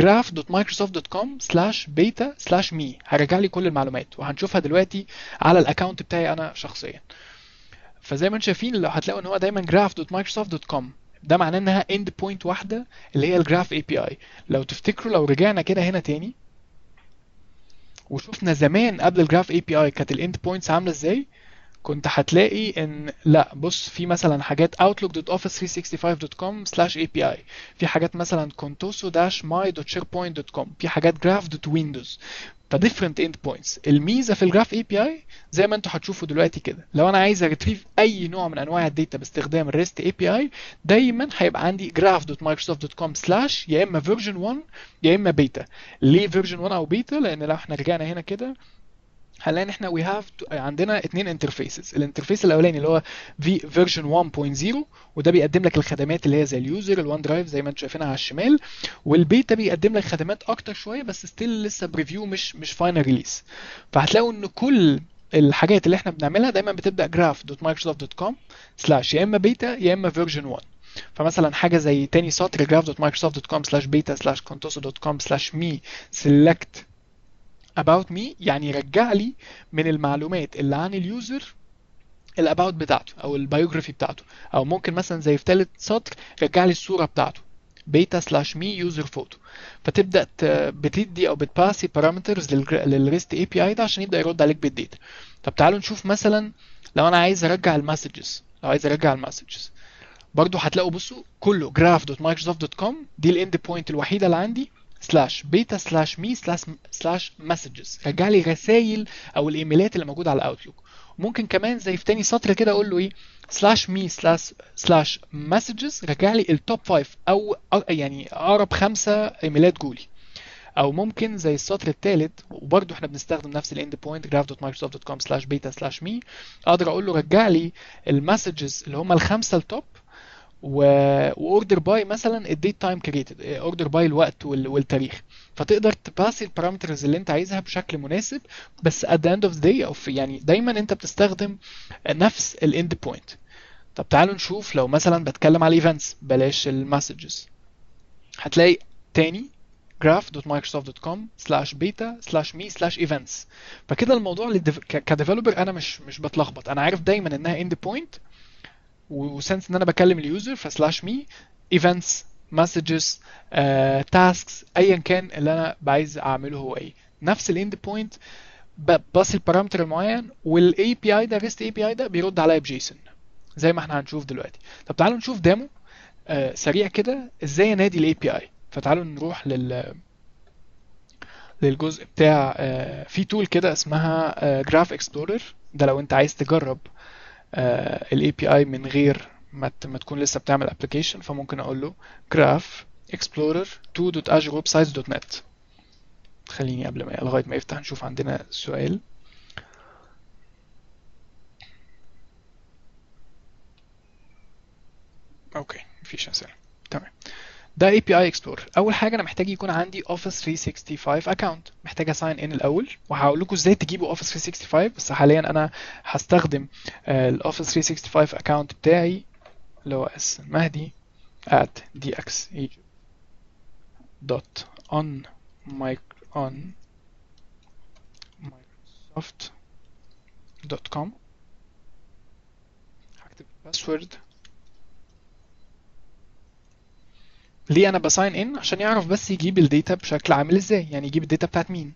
[SPEAKER 1] graph.microsoft.com/beta/me هرجع لي كل المعلومات وهنشوفها دلوقتي على الاكونت بتاعي انا شخصيا فزي ما انتم شايفين لو هتلاقوا ان هو دايما graph.microsoft.com ده معناه انها اند بوينت واحده اللي هي الجراف اي بي اي لو تفتكروا لو رجعنا كده هنا تاني وشفنا زمان قبل الجراف اي بي اي كانت الاند بوينتس عامله ازاي كنت هتلاقي ان لا بص في مثلا حاجات outlook.office365.com/api في حاجات مثلا contoso-my.sharepoint.com في حاجات graph.windows فديفرنت اند بوينتس الميزه في الجراف اي بي اي زي ما انتوا هتشوفوا دلوقتي كده لو انا عايز اريتريف اي نوع من انواع الداتا باستخدام الريست اي بي اي دايما هيبقى عندي graph.microsoft.com سلاش يا اما فيرجن 1 يا اما بيتا ليه فيرجن 1 او بيتا لان لو احنا رجعنا هنا كده هنلاقي ان احنا وي هاف عندنا اتنين انترفيسز الانترفيس الاولاني اللي هو في فيرجن 1.0 وده بيقدم لك الخدمات اللي هي زي اليوزر الوان درايف زي ما انتم شايفينها على الشمال والبيتا بيقدم لك خدمات اكتر شويه بس ستيل لسه بريفيو مش مش فاينل ريليس فهتلاقوا ان كل الحاجات اللي احنا بنعملها دايما بتبدا graph.microsoft.com سلاش يا اما بيتا يا اما فيرجن 1 فمثلا حاجه زي تاني سطر graph.microsoft.com slash beta slash contoso.com slash me select about me يعني يرجع لي من المعلومات اللي عن اليوزر الاباوت بتاعته او البيوجرافي بتاعته او ممكن مثلا زي في ثالث سطر رجع لي الصوره بتاعته بيتا سلاش مي يوزر فوتو فتبدا ت- بتدي او بتباسي بارامترز للريست اي بي اي ده عشان يبدا يرد عليك بالداتا طب تعالوا نشوف مثلا لو انا عايز ارجع المسجز لو عايز ارجع المسجز برضو هتلاقوا بصوا كله graph.microsoft.com دي الاند بوينت الوحيده اللي عندي سلاش بيتا سلاش مي سلاش سلاش مسجز رجع لي رسائل او الايميلات اللي موجوده على الاوتلوك ممكن كمان زي في تاني سطر كده اقول له ايه سلاش مي سلاش سلاش مسجز رجع لي التوب 5 او يعني اقرب خمسه ايميلات جولي او ممكن زي السطر الثالث وبرده احنا بنستخدم نفس الاند بوينت graph.microsoft.com slash beta slash me اقدر اقول له رجع لي المسجز اللي هم الخمسه التوب واوردر باي مثلا الديت تايم كريتد اوردر باي الوقت والتاريخ فتقدر تباسي البارامترز اللي انت عايزها بشكل مناسب بس at the end of the day او في يعني دايما انت بتستخدم نفس الاند بوينت طب تعالوا نشوف لو مثلا بتكلم على الايفنتس بلاش المسجز هتلاقي تاني graph.microsoft.com slash beta slash me slash events فكده الموضوع كديفلوبر انا مش مش بتلخبط انا عارف دايما انها end point وسنس ان انا بكلم اليوزر فسلاش مي ايفنتس مسجز تاسكس ايا كان اللي انا عايز اعمله هو ايه نفس الاند بوينت بباصي البارامتر المعين والاي بي اي ده ريست اي بي اي ده بيرد عليا بجيسون زي ما احنا هنشوف دلوقتي طب تعالوا نشوف ديمو آه سريع كده ازاي انادي الاي بي اي فتعالوا نروح لل للجزء بتاع آه في تول كده اسمها جراف آه اكسبلورر ده لو انت عايز تجرب الاي بي اي من غير ما ما تكون لسه بتعمل ابلكيشن فممكن اقول له graph explorer 2.azurewebsites.net خليني قبل ما لغايه ما يفتح نشوف عندنا سؤال اوكي مفيش اسئله تمام ده اي بي اي اكسبلورر اول حاجه انا محتاج يكون عندي اوفيس 365 اكونت محتاج اساين ان الاول وهقول لكم ازاي تجيبوا اوفيس 365 بس حاليا انا هستخدم الاوفيس 365 اكونت بتاعي اللي هو اس مهدي at dot on mic on microsoft dot com هكتب الباسورد ليه انا بساين ان عشان يعرف بس يجيب الداتا بشكل عامل ازاي يعني يجيب الداتا بتاعت مين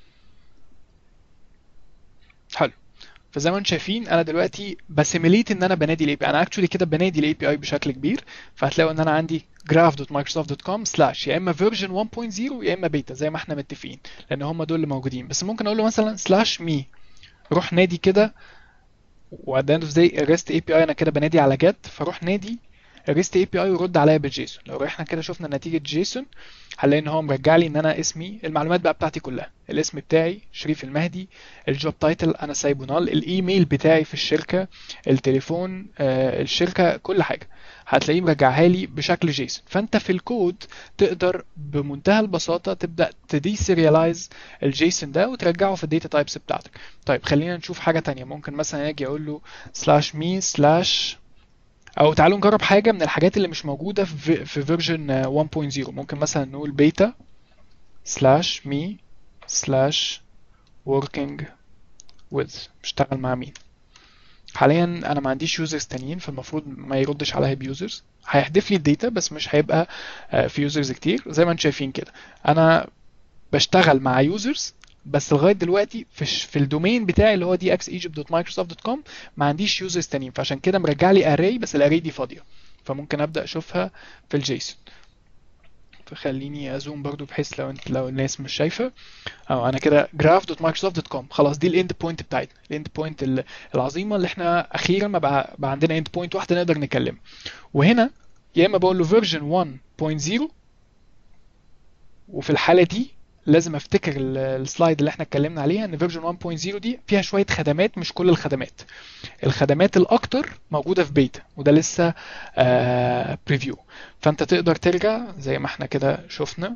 [SPEAKER 1] حلو فزي ما انتم شايفين انا دلوقتي بسيميليت ان انا بنادي الاي بي انا اكشولي كده بنادي الاي بي اي بشكل كبير فهتلاقوا ان انا عندي graph.microsoft.com سلاش يا اما فيرجن 1.0 يا اما بيتا زي ما احنا متفقين لان هم دول اللي موجودين بس ممكن اقول له مثلا سلاش مي روح نادي كده وات ذا اند اوف ذا ريست اي بي اي انا كده بنادي على جت فروح نادي الريست اي بي اي ويرد عليا بالجيسون لو احنا كده شفنا نتيجه جيسون هنلاقي ان هو مرجع لي ان انا اسمي المعلومات بقى بتاعتي كلها الاسم بتاعي شريف المهدي الجوب تايتل انا سايبه نال الايميل بتاعي في الشركه التليفون آه الشركه كل حاجه هتلاقيه مرجعها لي بشكل جيسون فانت في الكود تقدر بمنتهى البساطه تبدا تدي سيريالايز الجيسون ده وترجعه في الداتا تايبس بتاعتك طيب خلينا نشوف حاجه تانية ممكن مثلا اجي اقول له سلاش مي سلاش او تعالوا نجرب حاجه من الحاجات اللي مش موجوده في في فيرجن 1.0 ممكن مثلا نقول بيتا سلاش مي سلاش working with بشتغل مع مين حاليا انا ما عنديش يوزرز تانيين فالمفروض ما يردش عليها بيوزرز هيحذف لي الداتا بس مش هيبقى في يوزرز كتير زي ما انتم شايفين كده انا بشتغل مع يوزرز بس لغايه دلوقتي في ش... في الدومين بتاعي اللي هو دي اكس ايجيبت دوت مايكروسوفت دوت كوم ما عنديش يوزرز تانيين فعشان كده مرجع لي اري بس الاري دي فاضيه فممكن ابدا اشوفها في الجيسون فخليني ازوم برضو بحيث لو انت لو الناس مش شايفه او انا كده graph.microsoft.com خلاص دي الاند بوينت بتاعتنا الاند بوينت العظيمه اللي احنا اخيرا ما بقى, بقى عندنا اند بوينت واحده نقدر نكلمها وهنا يا اما بقول له فيرجن 1.0 وفي الحاله دي لازم افتكر السلايد اللي احنا اتكلمنا عليها ان فيرجن 1.0 دي فيها شويه خدمات مش كل الخدمات الخدمات الاكتر موجوده في بيتا وده لسه آه بريفيو فانت تقدر ترجع زي ما احنا كده شفنا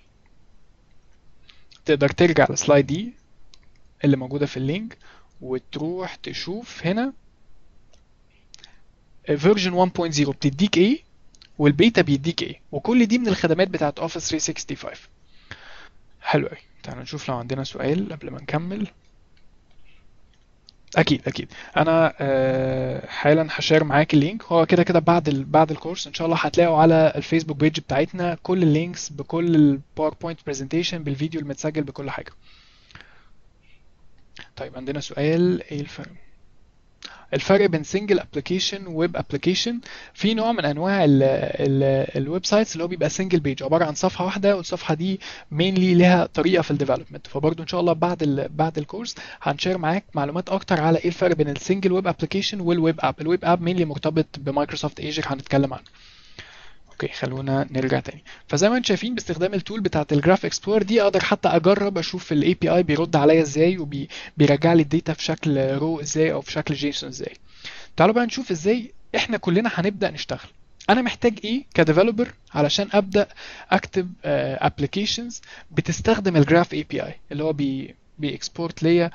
[SPEAKER 1] تقدر ترجع للسلايد دي اللي موجوده في اللينك وتروح تشوف هنا فيرجن 1.0 بتديك ايه والبيتا بيديك ايه وكل دي من الخدمات بتاعت اوفيس 365 حلو قوي تعالوا نشوف لو عندنا سؤال قبل ما نكمل اكيد اكيد انا أه حالا هشير معاك اللينك هو كده كده بعد ال بعد الكورس ان شاء الله هتلاقوا على الفيسبوك بيج بتاعتنا كل اللينكس بكل الباوربوينت برزنتيشن بالفيديو المتسجل بكل حاجه طيب عندنا سؤال ايه الفرق الفرق بين سنجل ابلكيشن وويب ابلكيشن في نوع من انواع الويب سايتس اللي هو بيبقى سنجل بيج عباره عن صفحه واحده والصفحه دي مينلي ليها طريقه في الديفلوبمنت فبرضه ان شاء الله بعد ال بعد الكورس هنشير معاك معلومات اكتر على ايه الفرق بين السنجل ويب ابلكيشن والويب اب الويب اب مينلي مرتبط بمايكروسوفت ايجر هنتكلم عنه اوكي خلونا نرجع تاني فزي ما انتم شايفين باستخدام التول بتاعه الجراف اكسبلور دي اقدر حتى اجرب اشوف الاي بي اي بيرد عليا ازاي وبيرجع لي الداتا في شكل رو ازاي او في شكل جيسون ازاي تعالوا بقى نشوف ازاي احنا كلنا هنبدا نشتغل انا محتاج ايه كديفلوبر علشان ابدا اكتب ابلكيشنز بتستخدم الجراف اي بي اي اللي هو بي بيكسبورت ليا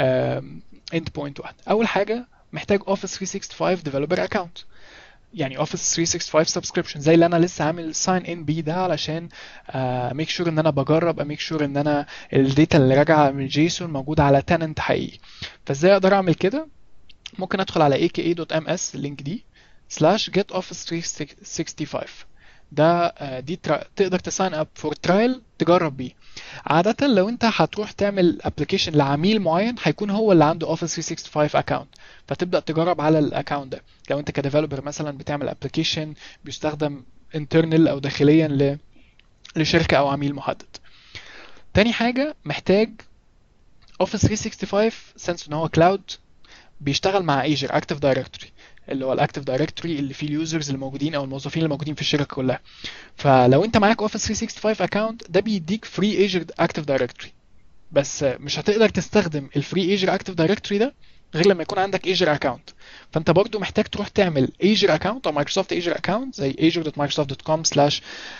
[SPEAKER 1] اند بوينت واحد اول حاجه محتاج اوفيس 365 ديفلوبر اكونت يعني اوفيس 365 سبسكريبشن زي اللي انا لسه عامل ساين ان بي ده علشان ميك uh, شور sure ان انا بجرب اميك شور sure ان انا الداتا اللي راجعه من جيسون موجوده على تننت حقيقي فازاي اقدر اعمل كده ممكن ادخل على aka.ms اللينك دي سلاش get office 365 ده دي ترا... تقدر تساين اب فور ترايل تجرب بيه عادة لو انت هتروح تعمل ابلكيشن لعميل معين هيكون هو اللي عنده اوفيس 365 اكونت فتبدا تجرب على الاكونت ده لو انت كديفلوبر مثلا بتعمل ابلكيشن بيستخدم انترنال او داخليا ل... لشركة او عميل محدد تاني حاجة محتاج اوفيس 365 سنس ان هو كلاود بيشتغل مع ايجر اكتف دايركتوري اللي هو الاكتف دايركتوري اللي فيه اليوزرز الموجودين او الموظفين اللي موجودين في الشركه كلها فلو انت معاك اوفيس 365 اكونت ده بيديك فري ايجر اكتف دايركتوري بس مش هتقدر تستخدم الفري ايجر اكتف دايركتوري ده غير لما يكون عندك ايجر اكونت فانت برضو محتاج تروح تعمل ايجر اكونت او مايكروسوفت ايجر اكونت زي azure.microsoft.com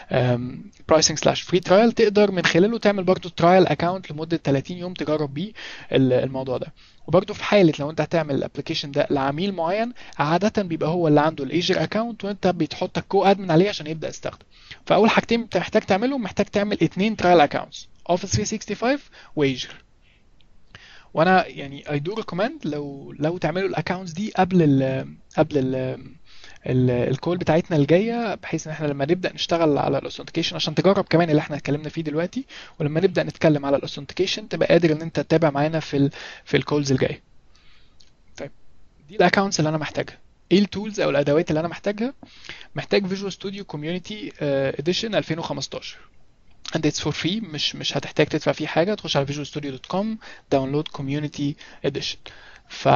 [SPEAKER 1] pricing free trial تقدر من خلاله تعمل برضو ترايل اكونت لمده 30 يوم تجرب بيه الموضوع ده وبرضه في حالة لو انت هتعمل الابلكيشن ده لعميل معين عادة بيبقى هو اللي عنده الايجر اكونت وانت بتحط الكو ادمن عليه عشان يبدا يستخدم فاول حاجتين انت محتاج تعملهم محتاج تعمل اتنين ترايل اكونتس اوفيس 365 وايجر وانا يعني اي دو ريكومند لو لو تعملوا الاكونتس دي قبل ال قبل ال الكول بتاعتنا الجايه بحيث ان احنا لما نبدا نشتغل على الاوثنتيكيشن عشان تجرب كمان اللي احنا اتكلمنا فيه دلوقتي ولما نبدا نتكلم على الاوثنتيكيشن تبقى قادر ان انت تتابع معانا في ال في الكولز الجايه طيب دي الاكونتس اللي انا محتاجها ايه التولز او الادوات اللي انا محتاجها محتاج فيجوال ستوديو كوميونتي اديشن 2015 and it's for free مش مش هتحتاج تدفع فيه حاجه تخش على visualstudio.com داونلود كوميونتي اديشن ف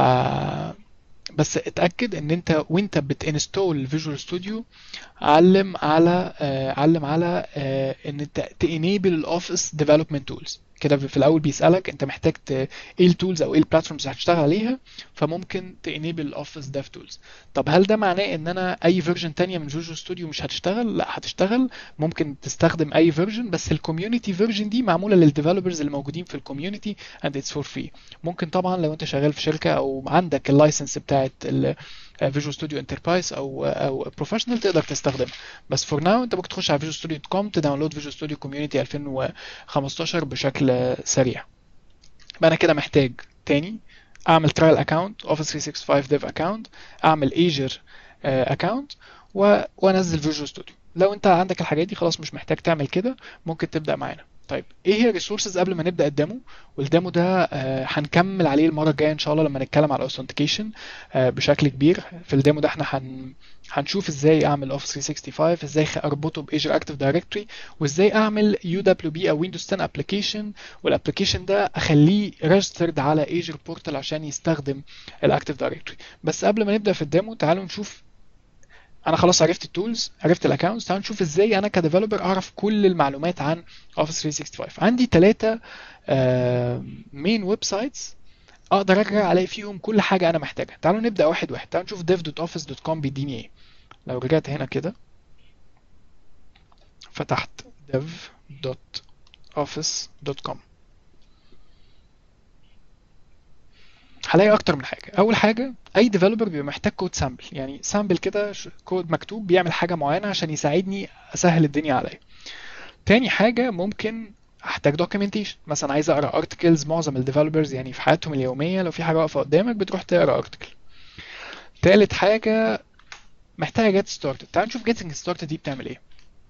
[SPEAKER 1] بس اتاكد ان انت وانت بتنستول فيجوال ستوديو علم على آه علم على آه ان انت تانيبل الاوفيس ديفلوبمنت تولز كده في الاول بيسالك انت محتاج ت... ايه التولز او ايه البلاتفورمز اللي هتشتغل عليها فممكن تانيبل الاوفيس ديف تولز طب هل ده معناه ان انا اي فيرجن تانية من فيجوال ستوديو مش هتشتغل لا هتشتغل ممكن تستخدم اي فيرجن بس الكوميونتي فيرجن دي معموله للديفلوبرز اللي موجودين في الكوميونتي اند اتس فور فري ممكن طبعا لو انت شغال في شركه او عندك اللايسنس بتاعت فيجوال ستوديو انتربرايز او او بروفيشنال تقدر تستخدمها بس فور ناو انت ممكن تخش على فيجوال ستوديو كوم تداونلود فيجوال ستوديو كوميونتي 2015 بشكل سريع يبقى انا كده محتاج تاني اعمل ترايل اكونت اوفيس 365 ديف اكونت اعمل ايجر اكونت وانزل فيجوال ستوديو لو انت عندك الحاجات دي خلاص مش محتاج تعمل كده ممكن تبدا معانا طيب ايه هي الريسورسز قبل ما نبدا الديمو والديمو ده آه هنكمل عليه المره الجايه ان شاء الله لما نتكلم على الاوثنتيكيشن آه بشكل كبير في الديمو ده احنا هن هنشوف ازاي اعمل اوفيس 365 ازاي اربطه بايجر اكتف دايركتوري وازاي اعمل يو دبليو بي او ويندوز 10 ابلكيشن والابلكيشن ده اخليه ريجسترد على ايجر بورتال عشان يستخدم الاكتف دايركتوري بس قبل ما نبدا في الديمو تعالوا نشوف انا خلاص عرفت التولز عرفت الاكونتس تعالوا نشوف ازاي انا كديفلوبر اعرف كل المعلومات عن اوفيس 365 عندي ثلاثه مين ويب سايتس اقدر ارجع الاقي فيهم كل حاجه انا محتاجها تعالوا نبدا واحد واحد تعالوا نشوف dev.office.com بيديني ايه لو رجعت هنا كده فتحت dev.office.com هلاقي اكتر من حاجه اول حاجه اي ديفلوبر بيبقى محتاج كود سامبل يعني سامبل كده كود مكتوب بيعمل حاجه معينه عشان يساعدني اسهل الدنيا عليا تاني حاجه ممكن احتاج دوكيومنتيشن مثلا عايز اقرا ارتكلز معظم الديفلوبرز يعني في حياتهم اليوميه لو في حاجه واقفه قدامك بتروح تقرا ارتكل تالت حاجه محتاجه جيت ستارتد تعال نشوف جيتنج ستارتد دي بتعمل ايه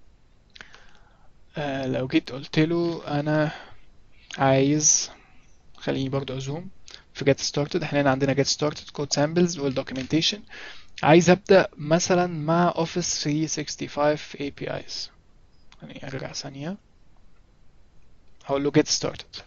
[SPEAKER 1] آه لو جيت قلت له انا عايز خليني برضو ازوم في get started احنا هنا عندنا get started code samples والdocumentation عايز ابدا مثلا مع office 365 APIs يعني ارجع ثانيه هقول له get started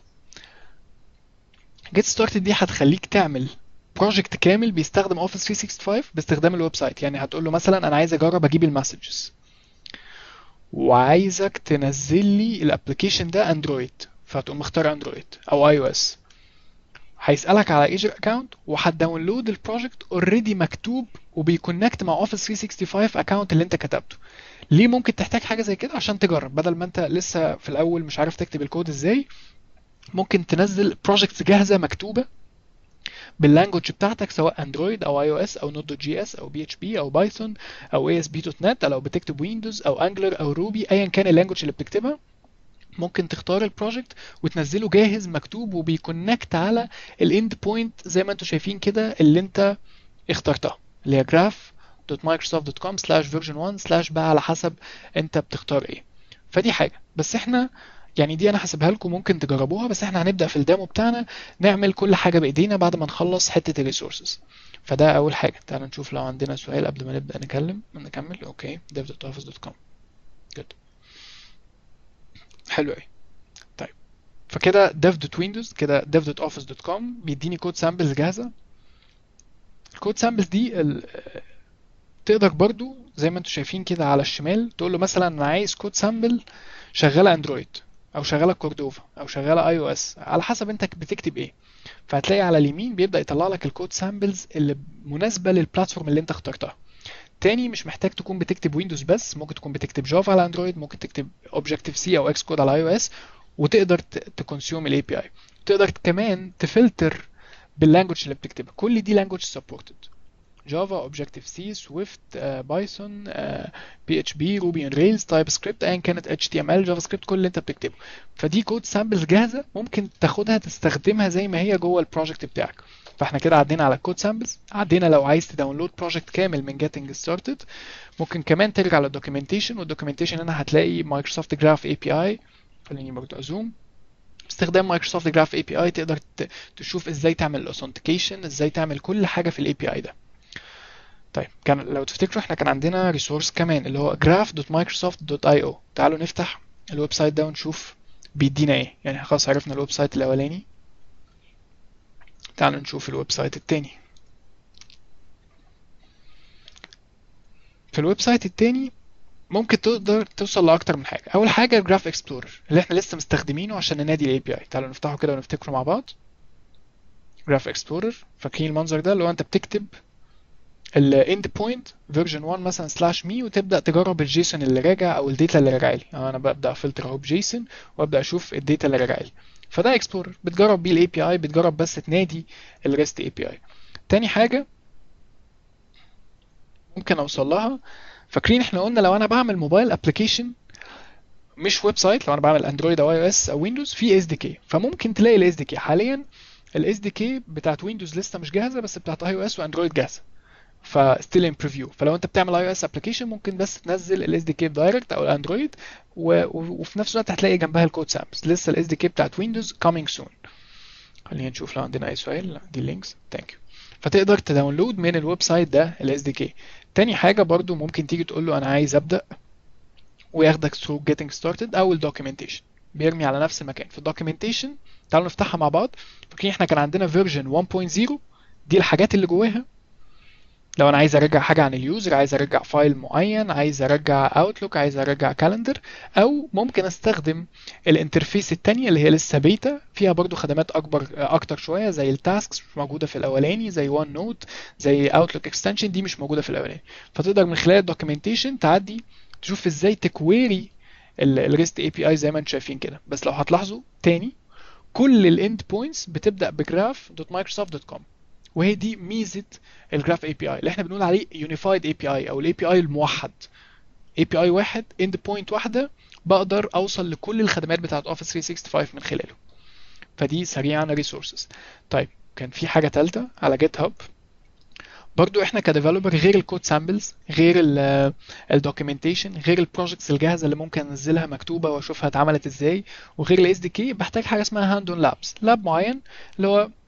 [SPEAKER 1] get started دي هتخليك تعمل بروجكت كامل بيستخدم اوفيس 365 باستخدام الويب سايت يعني هتقول له مثلا انا عايز اجرب اجيب المسجز وعايزك تنزل لي الابلكيشن ده اندرويد فهتقوم مختار اندرويد او اي او اس هيسالك على ايجر اكونت وهتداونلود البروجكت اوريدي مكتوب وبيكونكت مع اوفيس 365 اكونت اللي انت كتبته ليه ممكن تحتاج حاجه زي كده عشان تجرب بدل ما انت لسه في الاول مش عارف تكتب الكود ازاي ممكن تنزل بروجكتس جاهزه مكتوبه باللانجوج بتاعتك سواء اندرويد او اي او اس او نوت دوت جي اس او بي اتش بي او بايثون او اي اس بي دوت نت لو بتكتب ويندوز او انجلر او روبي ايا كان اللانجوج اللي بتكتبها ممكن تختار البروجكت وتنزله جاهز مكتوب وبيكونكت على الاند بوينت زي ما انتم شايفين كده اللي انت اخترتها اللي هي graph.microsoft.com slash version 1 slash بقى على حسب انت بتختار ايه فدي حاجة بس احنا يعني دي انا هسيبها لكم ممكن تجربوها بس احنا هنبدا في الديمو بتاعنا نعمل كل حاجه بايدينا بعد ما نخلص حته الريسورسز فده اول حاجه تعالوا نشوف لو عندنا سؤال قبل ما نبدا نكلم نكمل اوكي dev.office.com جود حلو قوي طيب فكده dev.windows كده dev.office.com بيديني كود سامبلز جاهزه الكود سامبلز دي ال... تقدر برضو زي ما انتم شايفين كده على الشمال تقول له مثلا انا عايز كود سامبل شغاله اندرويد او شغاله كوردوفا او شغاله اي او اس على حسب انت بتكتب ايه فهتلاقي على اليمين بيبدا يطلع لك الكود سامبلز اللي مناسبه للبلاتفورم اللي انت اخترتها تاني مش محتاج تكون بتكتب ويندوز بس ممكن تكون بتكتب جافا على اندرويد ممكن تكتب اوبجكتيف سي او اكس كود على اي او اس وتقدر تكونسيوم الاي بي اي تقدر كمان تفلتر باللانجوج اللي بتكتبها كل دي لانجوج سبورتد جافا اوبجكتيف سي سويفت بايثون بي اتش بي روبي اون ريلز تايب سكريبت ايا كانت اتش تي ام ال جافا سكريبت كل اللي انت بتكتبه فدي كود سامبلز جاهزه ممكن تاخدها تستخدمها زي ما هي جوه البروجكت بتاعك فاحنا كده عدينا على الكود سامبلز عدينا لو عايز تداونلود بروجكت كامل من جيتنج ستارتد ممكن كمان ترجع للدوكيومنتيشن والدوكيومنتيشن هنا هتلاقي مايكروسوفت جراف اي بي اي خليني برضه ازوم باستخدام مايكروسوفت جراف اي بي اي تقدر تشوف ازاي تعمل الاوثنتيكيشن ازاي تعمل كل حاجه في الاي بي اي ده طيب كان لو تفتكروا احنا كان عندنا ريسورس كمان اللي هو graph.microsoft.io تعالوا نفتح الويب سايت ده ونشوف بيدينا ايه يعني خلاص عرفنا الويب سايت الاولاني تعالوا نشوف الويب سايت التاني في الويب سايت التاني ممكن تقدر توصل لاكتر من حاجه اول حاجه الجراف اكسبلورر اللي احنا لسه مستخدمينه عشان ننادي الاي بي اي تعالوا نفتحه كده ونفتكره مع بعض جراف اكسبلورر فاكرين المنظر ده اللي هو انت بتكتب الاند بوينت فيرجن 1 مثلا سلاش مي وتبدا تجرب الجيسون اللي راجع او الداتا اللي راجع لي انا ببدا افلتر اهو بجيسون وابدا اشوف الداتا اللي راجع لي فده اكسبلورر بتجرب بيه الاي بي اي بتجرب بس تنادي الريست اي بي اي تاني حاجه ممكن اوصل لها فاكرين احنا قلنا لو انا بعمل موبايل ابلكيشن مش ويب سايت لو انا بعمل اندرويد او اي او اس او ويندوز في اس دي كي فممكن تلاقي الاس دي كي حاليا الاس دي كي بتاعت ويندوز لسه مش جاهزه بس بتاعت اي او اس واندرويد جاهزه فستيل ان بريفيو فلو انت بتعمل اي او اس ابلكيشن ممكن بس تنزل الاس دي كي دايركت او الاندرويد وفي نفس الوقت هتلاقي جنبها الكود سامبلز لسه الاس دي كي بتاعت ويندوز كامينج سون خلينا نشوف لو عندنا اي سؤال دي اللينكس ثانك يو فتقدر تداونلود من الويب سايت ده الاس دي كي تاني حاجه برضو ممكن تيجي تقول له انا عايز ابدا وياخدك through getting started او الدوكيومنتيشن بيرمي على نفس المكان في الدوكيومنتيشن تعالوا نفتحها مع بعض فاكرين احنا كان عندنا فيرجن 1.0 دي الحاجات اللي جواها لو انا عايز ارجع حاجه عن اليوزر عايز ارجع فايل معين عايز ارجع اوتلوك عايز ارجع كالندر او ممكن استخدم الانترفيس التانية اللي هي لسه بيتا فيها برضو خدمات اكبر اكتر شويه زي التاسكس مش موجوده في الاولاني زي وان نوت زي اوتلوك اكستنشن دي مش موجوده في الاولاني فتقدر من خلال الدوكيومنتيشن تعدي تشوف ازاي تكويري الريست اي بي اي زي ما انتم شايفين كده بس لو هتلاحظوا تاني كل الاند بوينتس بتبدا بجراف دوت مايكروسوفت دوت كوم وهي دي ميزه الجراف اي بي اي اللي احنا بنقول عليه يونيفايد اي بي اي او الاي بي اي الموحد اي بي اي واحد اند بوينت واحده بقدر اوصل لكل الخدمات بتاعت اوفيس 365 من خلاله فدي سريعا ريسورسز طيب كان في حاجه ثالثه على جيت هاب برضو احنا كديفلوبر غير الكود سامبلز غير الدوكيومنتيشن غير البروجكتس الجاهزه اللي ممكن انزلها مكتوبه واشوفها اتعملت ازاي وغير الاس دي كي بحتاج حاجه اسمها هاند اون لابس لاب معين اللي هو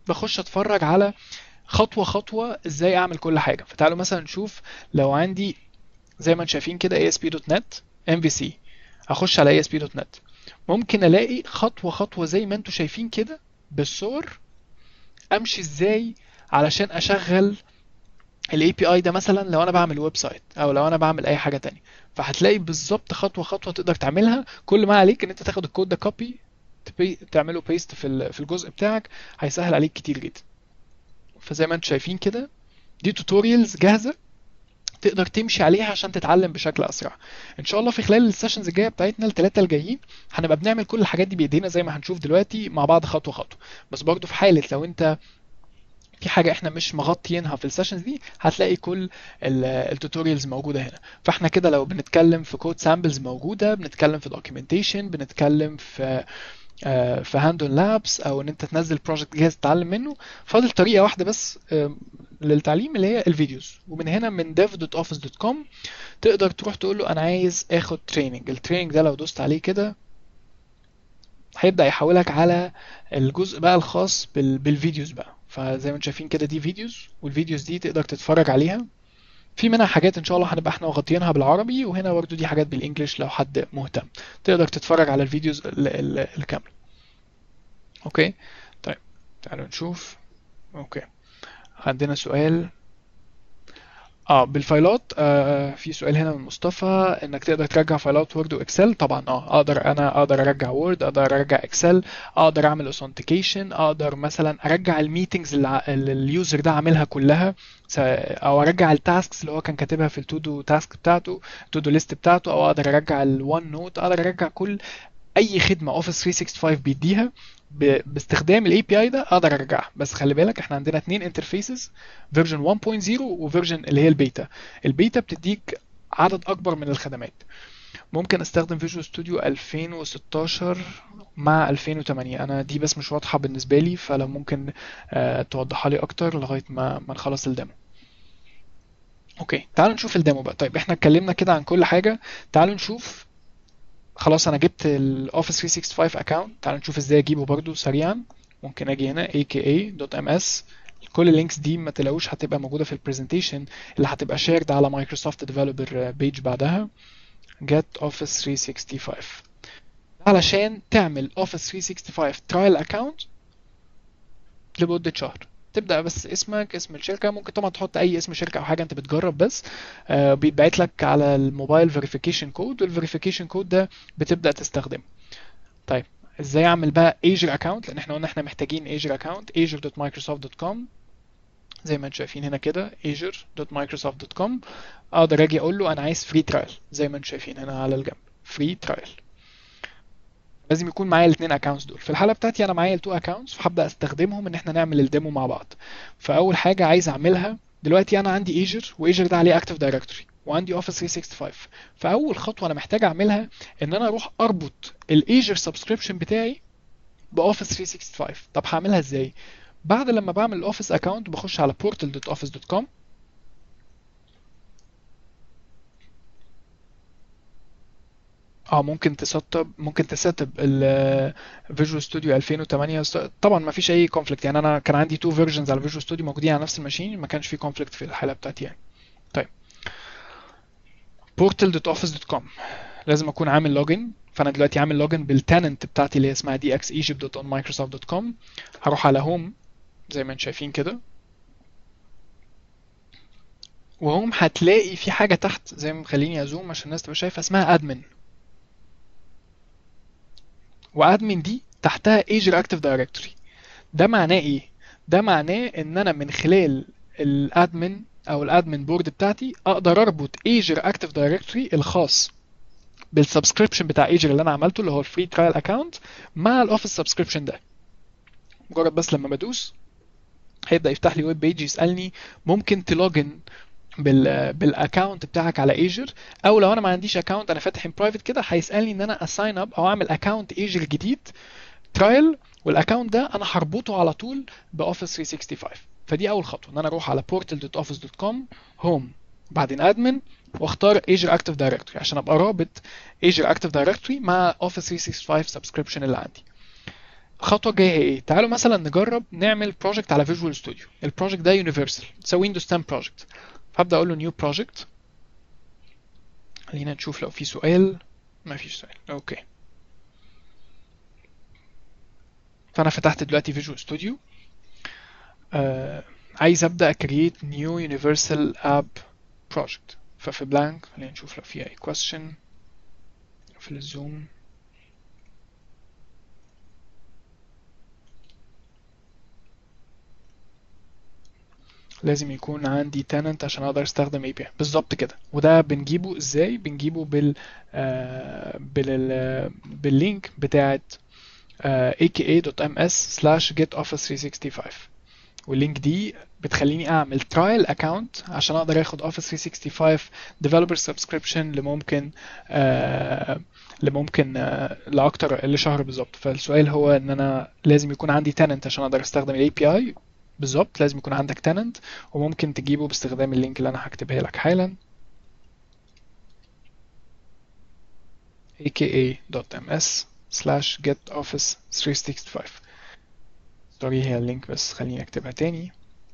[SPEAKER 1] بخش اتفرج على خطوه خطوه ازاي اعمل كل حاجه فتعالوا مثلا نشوف لو عندي زي ما انتم شايفين كده ASP.NET MVC اخش على ASP.NET ممكن الاقي خطوه خطوه زي ما انتم شايفين كده بالصور امشي ازاي علشان اشغل الاي بي اي ده مثلا لو انا بعمل ويب سايت او لو انا بعمل اي حاجه تانية فهتلاقي بالظبط خطوه خطوه تقدر تعملها كل ما عليك ان انت تاخد الكود ده كوبي تعمله بيست في في الجزء بتاعك هيسهل عليك كتير جدا فزي ما انتم شايفين كده دي توتوريالز جاهزه تقدر تمشي عليها عشان تتعلم بشكل اسرع ان شاء الله في خلال السيشنز الجايه بتاعتنا الثلاثه الجايين هنبقى بنعمل كل الحاجات دي بايدينا زي ما هنشوف دلوقتي مع بعض خطوه خطوه بس برضو في حاله لو انت في حاجه احنا مش مغطيينها في السيشنز دي هتلاقي كل التوتوريالز موجوده هنا فاحنا كده لو بنتكلم في كود سامبلز موجوده بنتكلم في دوكيومنتيشن بنتكلم في في هاند اون لابس او ان انت تنزل بروجكت جاهز تتعلم منه فاضل طريقه واحده بس للتعليم اللي هي الفيديوز ومن هنا من dev.office.com تقدر تروح تقول له انا عايز اخد تريننج التريننج ده لو دوست عليه كده هيبدا يحولك على الجزء بقى الخاص بالفيديوز بقى فزي ما انتم شايفين كده دي فيديوز والفيديوز دي تقدر تتفرج عليها في منها حاجات ان شاء الله هنبقى احنا مغطيينها بالعربي وهنا برضو دي حاجات بالانجلش لو حد مهتم تقدر تتفرج على الفيديوز الكامله اوكي طيب تعالوا نشوف اوكي عندنا سؤال اه بالفايلات آه في سؤال هنا من مصطفى انك تقدر ترجع فايلات وورد واكسل طبعا اه اقدر انا اقدر ارجع وورد اقدر ارجع اكسل اقدر اعمل اوثنتيكيشن اقدر مثلا ارجع الميتنجز اللي اليوزر ده عاملها كلها او ارجع التاسكس اللي هو كان كاتبها في التو دو تاسك بتاعته التو دو ليست بتاعته او اقدر ارجع الوان نوت اقدر ارجع كل اي خدمه اوفيس 365 بيديها باستخدام الاي بي اي ده اقدر ارجعها بس خلي بالك احنا عندنا اثنين انترفيسز فيرجن 1.0 وفيرجن اللي هي البيتا البيتا بتديك عدد اكبر من الخدمات ممكن استخدم فيجوال ستوديو 2016 مع 2008 انا دي بس مش واضحه بالنسبه لي فلو ممكن آه توضحها لي اكتر لغايه ما ما نخلص الديمو اوكي تعالوا نشوف الديمو بقى طيب احنا اتكلمنا كده عن كل حاجه تعالوا نشوف خلاص انا جبت الاوفيس 365 اكونت تعالوا نشوف ازاي اجيبه برضو سريعا ممكن اجي هنا aka.ms كل اللينكس دي ما تلاقوش هتبقى موجوده في البرزنتيشن اللي هتبقى شيرد على مايكروسوفت ديفلوبر بيج بعدها get office 365 علشان تعمل office 365 trial account لمده شهر تبدا بس اسمك اسم الشركه ممكن طبعا تحط اي اسم شركه او حاجه انت بتجرب بس آه بيتبعت لك على الموبايل فيريفيكيشن كود والفيريفيكيشن كود ده بتبدا تستخدمه طيب ازاي اعمل بقى ايجر اكونت لان احنا قلنا احنا محتاجين ايجر اكونت azure.microsoft.com زي ما انتم شايفين هنا كده azure.microsoft.com اقدر اجي اقول له انا عايز فري ترايل زي ما انتم شايفين هنا على الجنب فري ترايل لازم يكون معايا الاثنين اكونتس دول في الحاله بتاعتي انا معايا التو اكونتس فهبدا استخدمهم ان احنا نعمل الديمو مع بعض فاول حاجه عايز اعملها دلوقتي انا عندي ايجر وايجر ده عليه اكتف دايركتوري وعندي اوفيس 365 فاول خطوه انا محتاج اعملها ان انا اروح اربط الايجر سبسكريبشن بتاعي باوفيس 365 طب هعملها ازاي بعد لما بعمل الاوفيس اكونت بخش على portal.office.com اه ممكن تسطب ممكن تسطب الفيجوال ستوديو 2008 طبعا ما فيش اي كونفليكت يعني انا كان عندي تو فيرجنز على فيجوال ستوديو موجودين على نفس الماشين ما كانش في كونفليكت في الحاله بتاعتي يعني طيب portal.office.com لازم اكون عامل لوجن فانا دلوقتي عامل لوجن بالتننت بتاعتي اللي اسمها dxegypt.onmicrosoft.com هروح على هوم زي ما انتم شايفين كده وهوم هتلاقي في حاجه تحت زي ما خليني ازوم عشان الناس تبقى شايفه اسمها ادمن وادمن دي تحتها Azure Active Directory ده معناه ايه ده معناه ان انا من خلال الادمن او الادمن بورد بتاعتي اقدر اربط Azure Active Directory الخاص بالسبسكريبشن بتاع Azure اللي انا عملته اللي هو الفري ترايل اكونت مع الاوفيس سبسكريبشن ده مجرد بس لما بدوس هيبدا يفتح لي ويب بيج يسالني ممكن تلوجن بال بالاكونت بتاعك على ايجر او لو انا ما عنديش اكونت انا فاتح ان برايفت كده هيسالني ان انا اساين اب او اعمل اكونت ايجر جديد ترايل والاكونت ده انا هربطه على طول باوفيس 365 فدي اول خطوه ان انا اروح على portal.office.com هوم بعدين ادمن واختار Azure Active Directory عشان ابقى رابط Azure Active Directory مع Office 365 subscription اللي عندي الخطوه الجايه هي ايه تعالوا مثلا نجرب نعمل بروجكت على فيجوال ستوديو البروجكت ده يونيفرسال سو ويندوز 10 بروجكت فابدا اقول له نيو بروجكت خلينا نشوف لو في سؤال ما فيش سؤال اوكي فانا فتحت دلوقتي فيجوال ستوديو آه عايز ابدا اكريت نيو يونيفرسال اب بروجكت ففي بلانك خلينا نشوف لو في اي question في الزوم لازم يكون عندي tenant عشان اقدر استخدم API بالظبط كده وده بنجيبه ازاي بنجيبه بال آه بال باللينك بتاعت آه aka.ms slash getoffice365 واللينك دي بتخليني اعمل ترايل اكونت عشان اقدر اخد اوفيس 365 ديفلوبر سبسكريبشن لممكن آه لممكن آه لاكتر لشهر بالظبط فالسؤال هو ان انا لازم يكون عندي تننت عشان اقدر استخدم الاي بي اي بالظبط لازم يكون عندك تننت وممكن تجيبه باستخدام اللينك اللي انا هكتبها لك حالا aka.ms slash getoffice 365 سوري هي اللينك بس خليني اكتبها تاني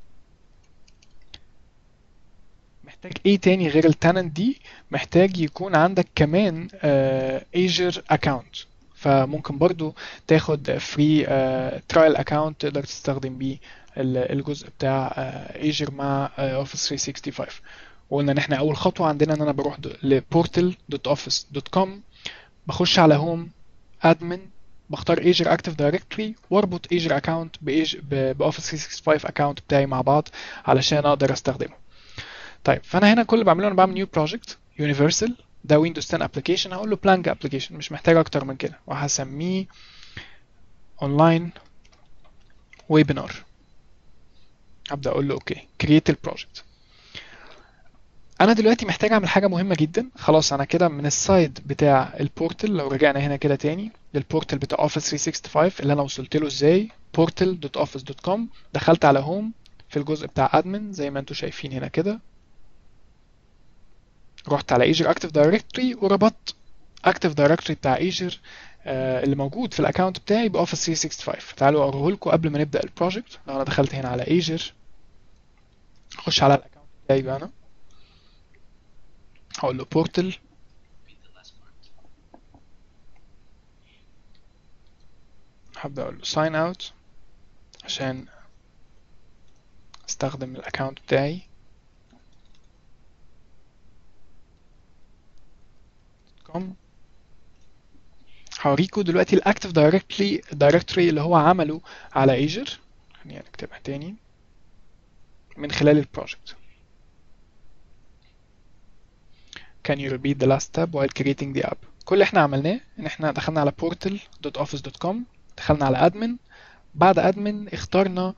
[SPEAKER 1] محتاج ايه تاني غير التننت دي محتاج يكون عندك كمان ايجر اكاونت فممكن برضو تاخد فري ترايل اكاونت تقدر تستخدم بيه الجزء بتاع ايجر مع اوفيس 365 وقلنا ان احنا اول خطوه عندنا ان انا بروح لportal.office.com بخش على هوم ادمن بختار ايجر اكتف دايركتوري واربط ايجر اكونت باوفيس 365 اكونت بتاعي مع بعض علشان اقدر استخدمه طيب فانا هنا كل اللي بعمله انا بعمل نيو بروجكت يونيفرسال ده ويندوز 10 ابلكيشن هقول له بلانك ابلكيشن مش محتاج اكتر من كده وهسميه اونلاين ويبينار هبدا اقول له اوكي كرييت البروجكت انا دلوقتي محتاج اعمل حاجه مهمه جدا خلاص انا كده من السايد بتاع البورتل لو رجعنا هنا كده تاني للبورتل بتاع اوفيس 365 اللي انا وصلت له ازاي portal.office.com دخلت على هوم في الجزء بتاع ادمن زي ما انتم شايفين هنا كده رحت على ايجر اكتف دايركتوري وربطت اكتف دايركتوري بتاع ايجر آه اللي موجود في الاكونت بتاعي باوفيس 365 تعالوا اوريه لكم قبل ما نبدا البروجكت لو انا دخلت هنا على ايجر اخش على الاكونت بتاعي بقى انا هقول له بورتل هبدا اقول له ساين اوت عشان استخدم الاكونت بتاعي كوم هوريكم دلوقتي الاكتف دايركتلي دايركتوري اللي هو عمله على ايجر خلينا نكتبها تاني من خلال البروجكت can you repeat the last step while creating the app كل اللي احنا عملناه ان احنا دخلنا على portal.office.com دخلنا على admin بعد admin اخترنا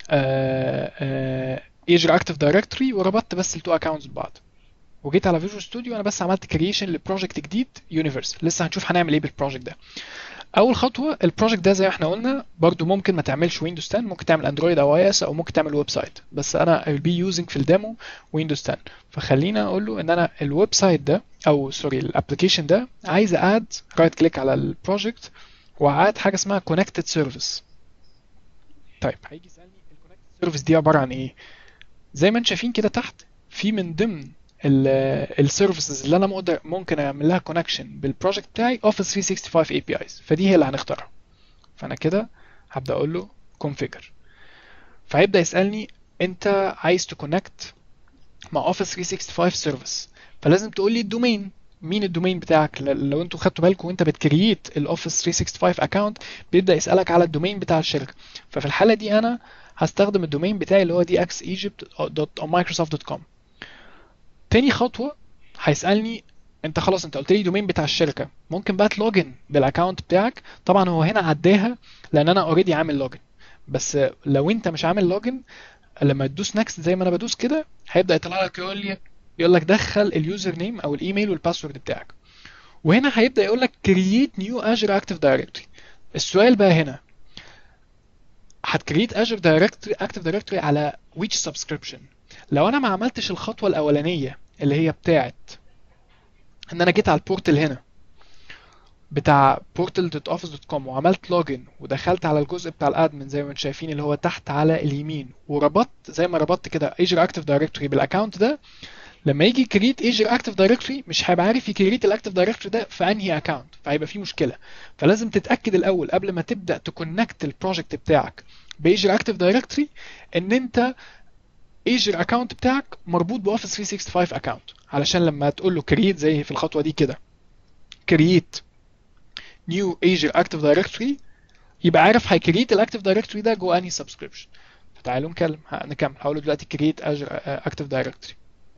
[SPEAKER 1] ايجر اكتف دايركتوري وربطت بس التو اكونتس ببعض وجيت على فيجوال ستوديو انا بس عملت كرييشن لبروجكت جديد يونيفرسال لسه هنشوف هنعمل ايه بالبروجكت ده اول خطوه البروجكت ده زي ما احنا قلنا برضو ممكن ما تعملش ويندوز 10 ممكن تعمل اندرويد او اي اس او ممكن تعمل ويب سايت بس انا I will be using في الديمو ويندوز 10 فخلينا اقول له ان انا الويب سايت ده او سوري الابلكيشن ده عايز اد رايت كليك على البروجكت وعاد حاجه اسمها كونكتد سيرفيس طيب هيجي يسالني الكونكتد سيرفيس دي عباره عن ايه زي ما انتم شايفين كده تحت في من ضمن السيرفيسز اللي انا مقدر ممكن اعمل لها كونكشن بالبروجكت بتاعي اوفيس 365 اي بي ايز فدي هي اللي هنختارها فانا كده هبدا اقول له configure فهيبدا يسالني انت عايز تكونكت مع اوفيس 365 سيرفيس فلازم تقول لي الدومين مين الدومين بتاعك لو انتوا خدتوا بالكم وانت بتكريت الاوفيس 365 اكونت بيبدا يسالك على الدومين بتاع الشركه ففي الحاله دي انا هستخدم الدومين بتاعي اللي هو dxegypt.microsoft.com تاني خطوة هيسألني انت خلاص انت قلت لي دومين بتاع الشركة ممكن بقى تلوجن بالاكونت بتاعك طبعا هو هنا عداها لان انا اوريدي عامل لوجن بس لو انت مش عامل لوجن لما تدوس نكست زي ما انا بدوس كده هيبدا يطلع لك يقول لي يقول لك دخل اليوزر نيم او الايميل والباسورد بتاعك وهنا هيبدا يقول لك كرييت نيو اجر اكتف دايركتوري السؤال بقى هنا هتكريت اجر دايركتوري اكتف دايركتوري على which سبسكريبشن لو انا ما عملتش الخطوه الاولانيه اللي هي بتاعت ان انا جيت على البورتل هنا بتاع portal.office.com وعملت لوجن ودخلت على الجزء بتاع الادمن زي ما انتم شايفين اللي هو تحت على اليمين وربطت زي ما ربطت كده Azure Active Directory بالاكونت ده لما يجي كريت Azure Active Directory مش هيبقى عارف يكريت الاكتف دايركتوري ده في انهي اكونت فهيبقى في مشكله فلازم تتاكد الاول قبل ما تبدا تكونكت البروجكت بتاعك بايجر اكتف دايركتوري ان انت ايجر اكونت بتاعك مربوط باوفيس 365 اكونت علشان لما تقول له كريت زي في الخطوه دي كده كريت نيو ايجر اكتف دايركتوري يبقى عارف هيكريت الاكتف دايركتوري ده جوه انهي سبسكريبشن فتعالوا نكلم نكمل هقول له دلوقتي كريت اجر اكتف دايركتوري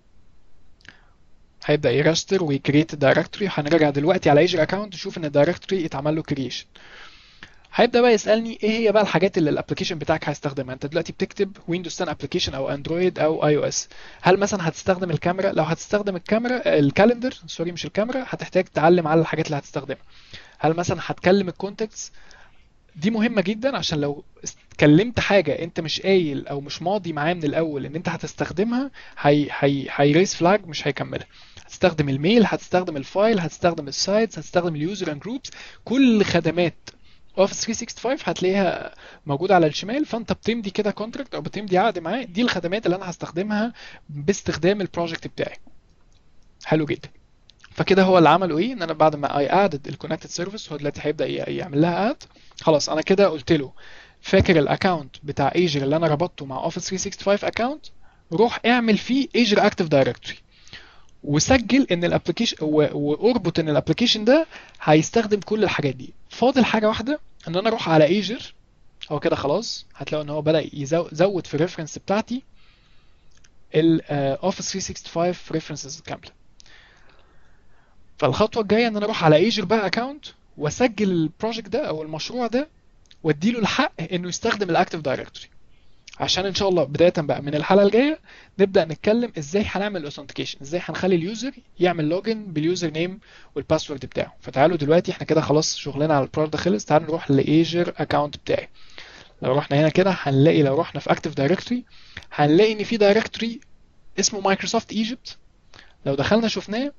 [SPEAKER 1] هيبدا يرستر ويكريت الدايركتوري هنرجع دلوقتي على ايجر اكونت نشوف ان الدايركتوري اتعمل له كريشن هيبدا بقى يسالني ايه هي بقى الحاجات اللي الابلكيشن بتاعك هيستخدمها انت دلوقتي بتكتب ويندوز 10 ابلكيشن او اندرويد او اي او اس هل مثلا هتستخدم الكاميرا لو هتستخدم الكاميرا الكالندر سوري مش الكاميرا هتحتاج تعلم على الحاجات اللي هتستخدمها هل مثلا هتكلم الكونتكتس دي مهمة جدا عشان لو اتكلمت حاجة انت مش قايل او مش ماضي معاه من الاول ان انت هتستخدمها هي هي هيريز فلاج مش هيكملها هتستخدم الميل هتستخدم الفايل هتستخدم السايتس هتستخدم اليوزر اند جروبس كل خدمات اوفيس 365 هتلاقيها موجوده على الشمال فانت بتمضي كده كونتراكت او بتمضي عقد معاه دي الخدمات اللي انا هستخدمها باستخدام البروجكت بتاعي حلو جدا فكده هو اللي عمله ايه ان انا بعد ما اي ادد الكونكتد سيرفيس هو دلوقتي هيبدا يعمل لها اد خلاص انا كده قلت له فاكر الاكونت بتاع ايجر اللي انا ربطته مع اوفيس 365 اكونت روح اعمل فيه ايجر اكتف دايركتوري وسجل ان الابلكيشن واربط ان الابلكيشن ده هيستخدم كل الحاجات دي فاضل حاجه واحده ان انا اروح على ايجر هو كده خلاص هتلاقوا ان هو بدا يزود في الريفرنس بتاعتي الاوفيس 365 ريفرنسز كامله فالخطوه الجايه ان انا اروح على ايجر بقى اكونت واسجل البروجكت ده او المشروع ده واديله الحق انه يستخدم الاكتف دايركتوري عشان ان شاء الله بدايه بقى من الحلقه الجايه نبدا نتكلم ازاي هنعمل اوثنتيكيشن ازاي هنخلي اليوزر يعمل لوجن باليوزر نيم والباسورد بتاعه فتعالوا دلوقتي احنا كده خلاص شغلنا على البروجكت ده خلص تعالوا نروح لايجر اكونت بتاعي لو رحنا هنا كده هنلاقي لو رحنا في اكتف دايركتوري هنلاقي ان في دايركتوري اسمه مايكروسوفت ايجيبت لو دخلنا شفناه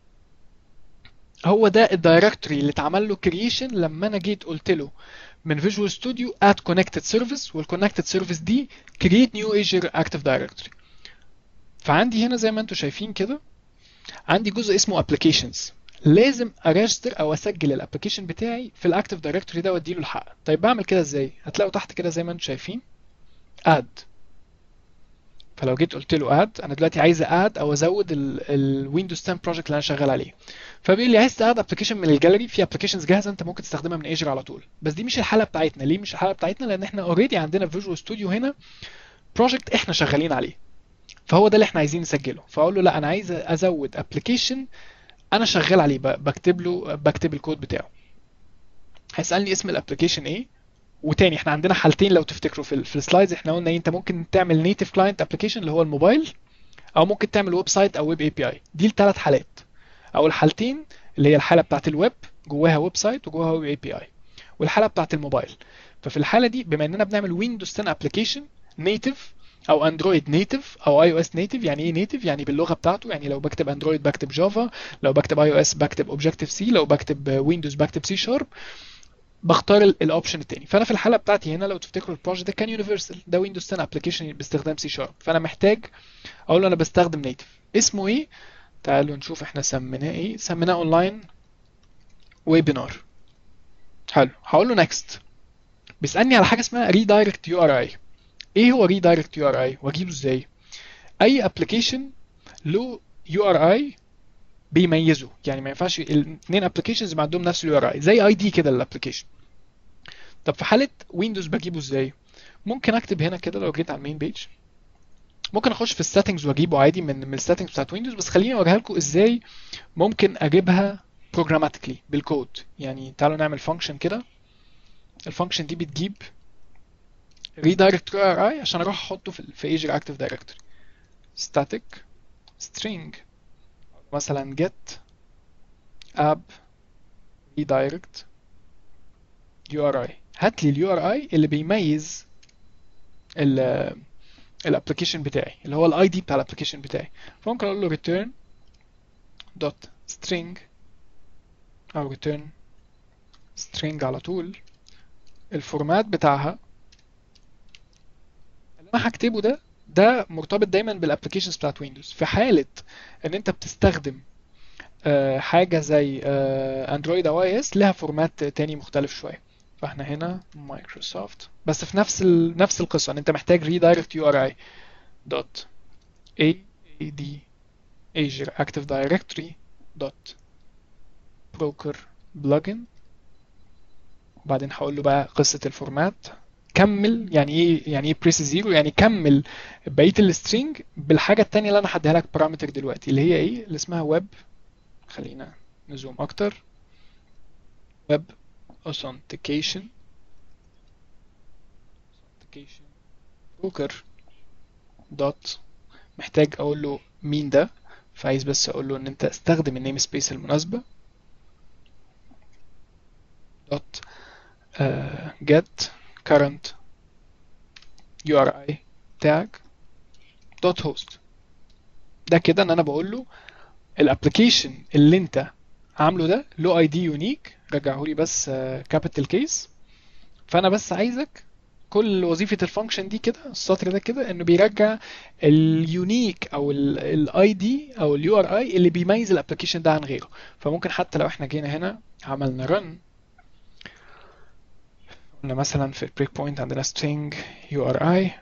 [SPEAKER 1] هو ده الدايركتوري اللي اتعمل له كرييشن لما انا جيت قلت له من فيجوال ستوديو اد كونكتد سيرفيس والكونكتد سيرفيس دي كرييت نيو ايجر اكتف دايركتوري فعندي هنا زي ما انتم شايفين كده عندي جزء اسمه ابلكيشنز لازم اريجستر او اسجل الابلكيشن بتاعي في الاكتف دايركتوري ده واديله الحق طيب بعمل كده ازاي هتلاقوا تحت كده زي ما انتم شايفين اد فلو جيت قلت له اد انا دلوقتي عايز اد او ازود الويندوز 10 بروجكت اللي انا شغال عليه فبيقول لي عايز تاد ابلكيشن من الجاليري في ابلكيشنز جاهزه انت ممكن تستخدمها من ايجر على طول بس دي مش الحاله بتاعتنا ليه مش الحاله بتاعتنا لان احنا اوريدي عندنا في فيجوال ستوديو هنا بروجكت احنا شغالين عليه فهو ده اللي احنا عايزين نسجله فاقول له لا انا عايز ازود ابلكيشن انا شغال عليه بكتب له بكتب الكود بتاعه هيسالني اسم الابلكيشن ايه وتاني احنا عندنا حالتين لو تفتكروا في, في السلايدز احنا قلنا انت ممكن تعمل نيتف كلاينت ابلكيشن اللي هو الموبايل او ممكن تعمل ويب سايت او ويب اي بي اي دي الثلاث حالات او الحالتين اللي هي الحاله بتاعت الويب جواها ويب سايت وجواها ويب اي بي اي والحاله بتاعت الموبايل ففي الحاله دي بما اننا بنعمل ويندوز 10 ابلكيشن نيتف او اندرويد نيتف او اي او اس نيتف يعني ايه نيتف يعني باللغه بتاعته يعني لو بكتب اندرويد بكتب جافا لو بكتب اي او اس بكتب اوبجكتيف سي لو بكتب ويندوز بكتب سي شارب بختار الاوبشن الثاني فانا في الحاله بتاعتي هنا لو تفتكروا البروجكت ده كان يونيفرسال ده ويندوز 10 ابلكيشن باستخدام سي شارب فانا محتاج اقول له انا بستخدم نيتف اسمه ايه تعالوا نشوف احنا سميناه ايه سميناه اونلاين ويبينار حلو هقول له نيكست بيسالني على حاجه اسمها ريدايركت يو ار اي ايه هو ريدايركت يو ار اي واجيبه ازاي اي ابلكيشن له يو ار اي بيميزه يعني ما ينفعش الاثنين ابلكيشنز يبقى عندهم نفس اليو ار اي زي اي دي كده للابلكيشن طب في حاله ويندوز بجيبه ازاي ممكن اكتب هنا كده لو جيت على المين بيج ممكن اخش في السيتنجز واجيبه عادي من من السيتنجز بتاعت ويندوز بس خليني اوريها لكم ازاي ممكن اجيبها بروجراماتيكلي بالكود يعني تعالوا نعمل فانكشن كده الفانكشن دي بتجيب redirect URI عشان اروح احطه في في Azure Active Directory static string مثلا get app redirect URI هات لي اليو ار اي اللي بيميز الابلكيشن بتاعي اللي هو الاي دي بتاع الابلكيشن بتاعي فممكن اقول له return dot string او return string على طول الفورمات بتاعها اللي انا هكتبه ده ده مرتبط دايما بالابلكيشنز بتاعت ويندوز في حالة ان انت بتستخدم آه، حاجة زي اندرويد او اي اس لها فورمات تاني مختلف شوية فاحنا هنا مايكروسوفت بس في نفس ال... نفس القصة ان انت محتاج redirect URI dot AD Azure Active Directory dot broker plugin وبعدين هقول له بقى قصة الفورمات كمل يعني ايه يعني ايه بريس زيرو يعني كمل بقية السترينج بالحاجة التانية اللي انا هديها لك بارامتر دلوقتي اللي هي ايه اللي اسمها ويب خلينا نزوم اكتر web authentication authentication broker dot محتاج اقول له مين ده فعايز بس اقول له ان انت استخدم النيم سبيس المناسبة dot uh, get current URI tag dot host ده كده ان انا بقول له الابلكيشن اللي انت عامله ده له اي دي يونيك رجعه لي بس كابيتال كيس فانا بس عايزك كل وظيفة الفانكشن دي كده السطر ده كده انه بيرجع اليونيك او الاي دي او اليو ار اي اللي بيميز الابلكيشن ده عن غيره فممكن حتى لو احنا جينا هنا عملنا run قلنا مثلا في البريك بوينت عندنا string URI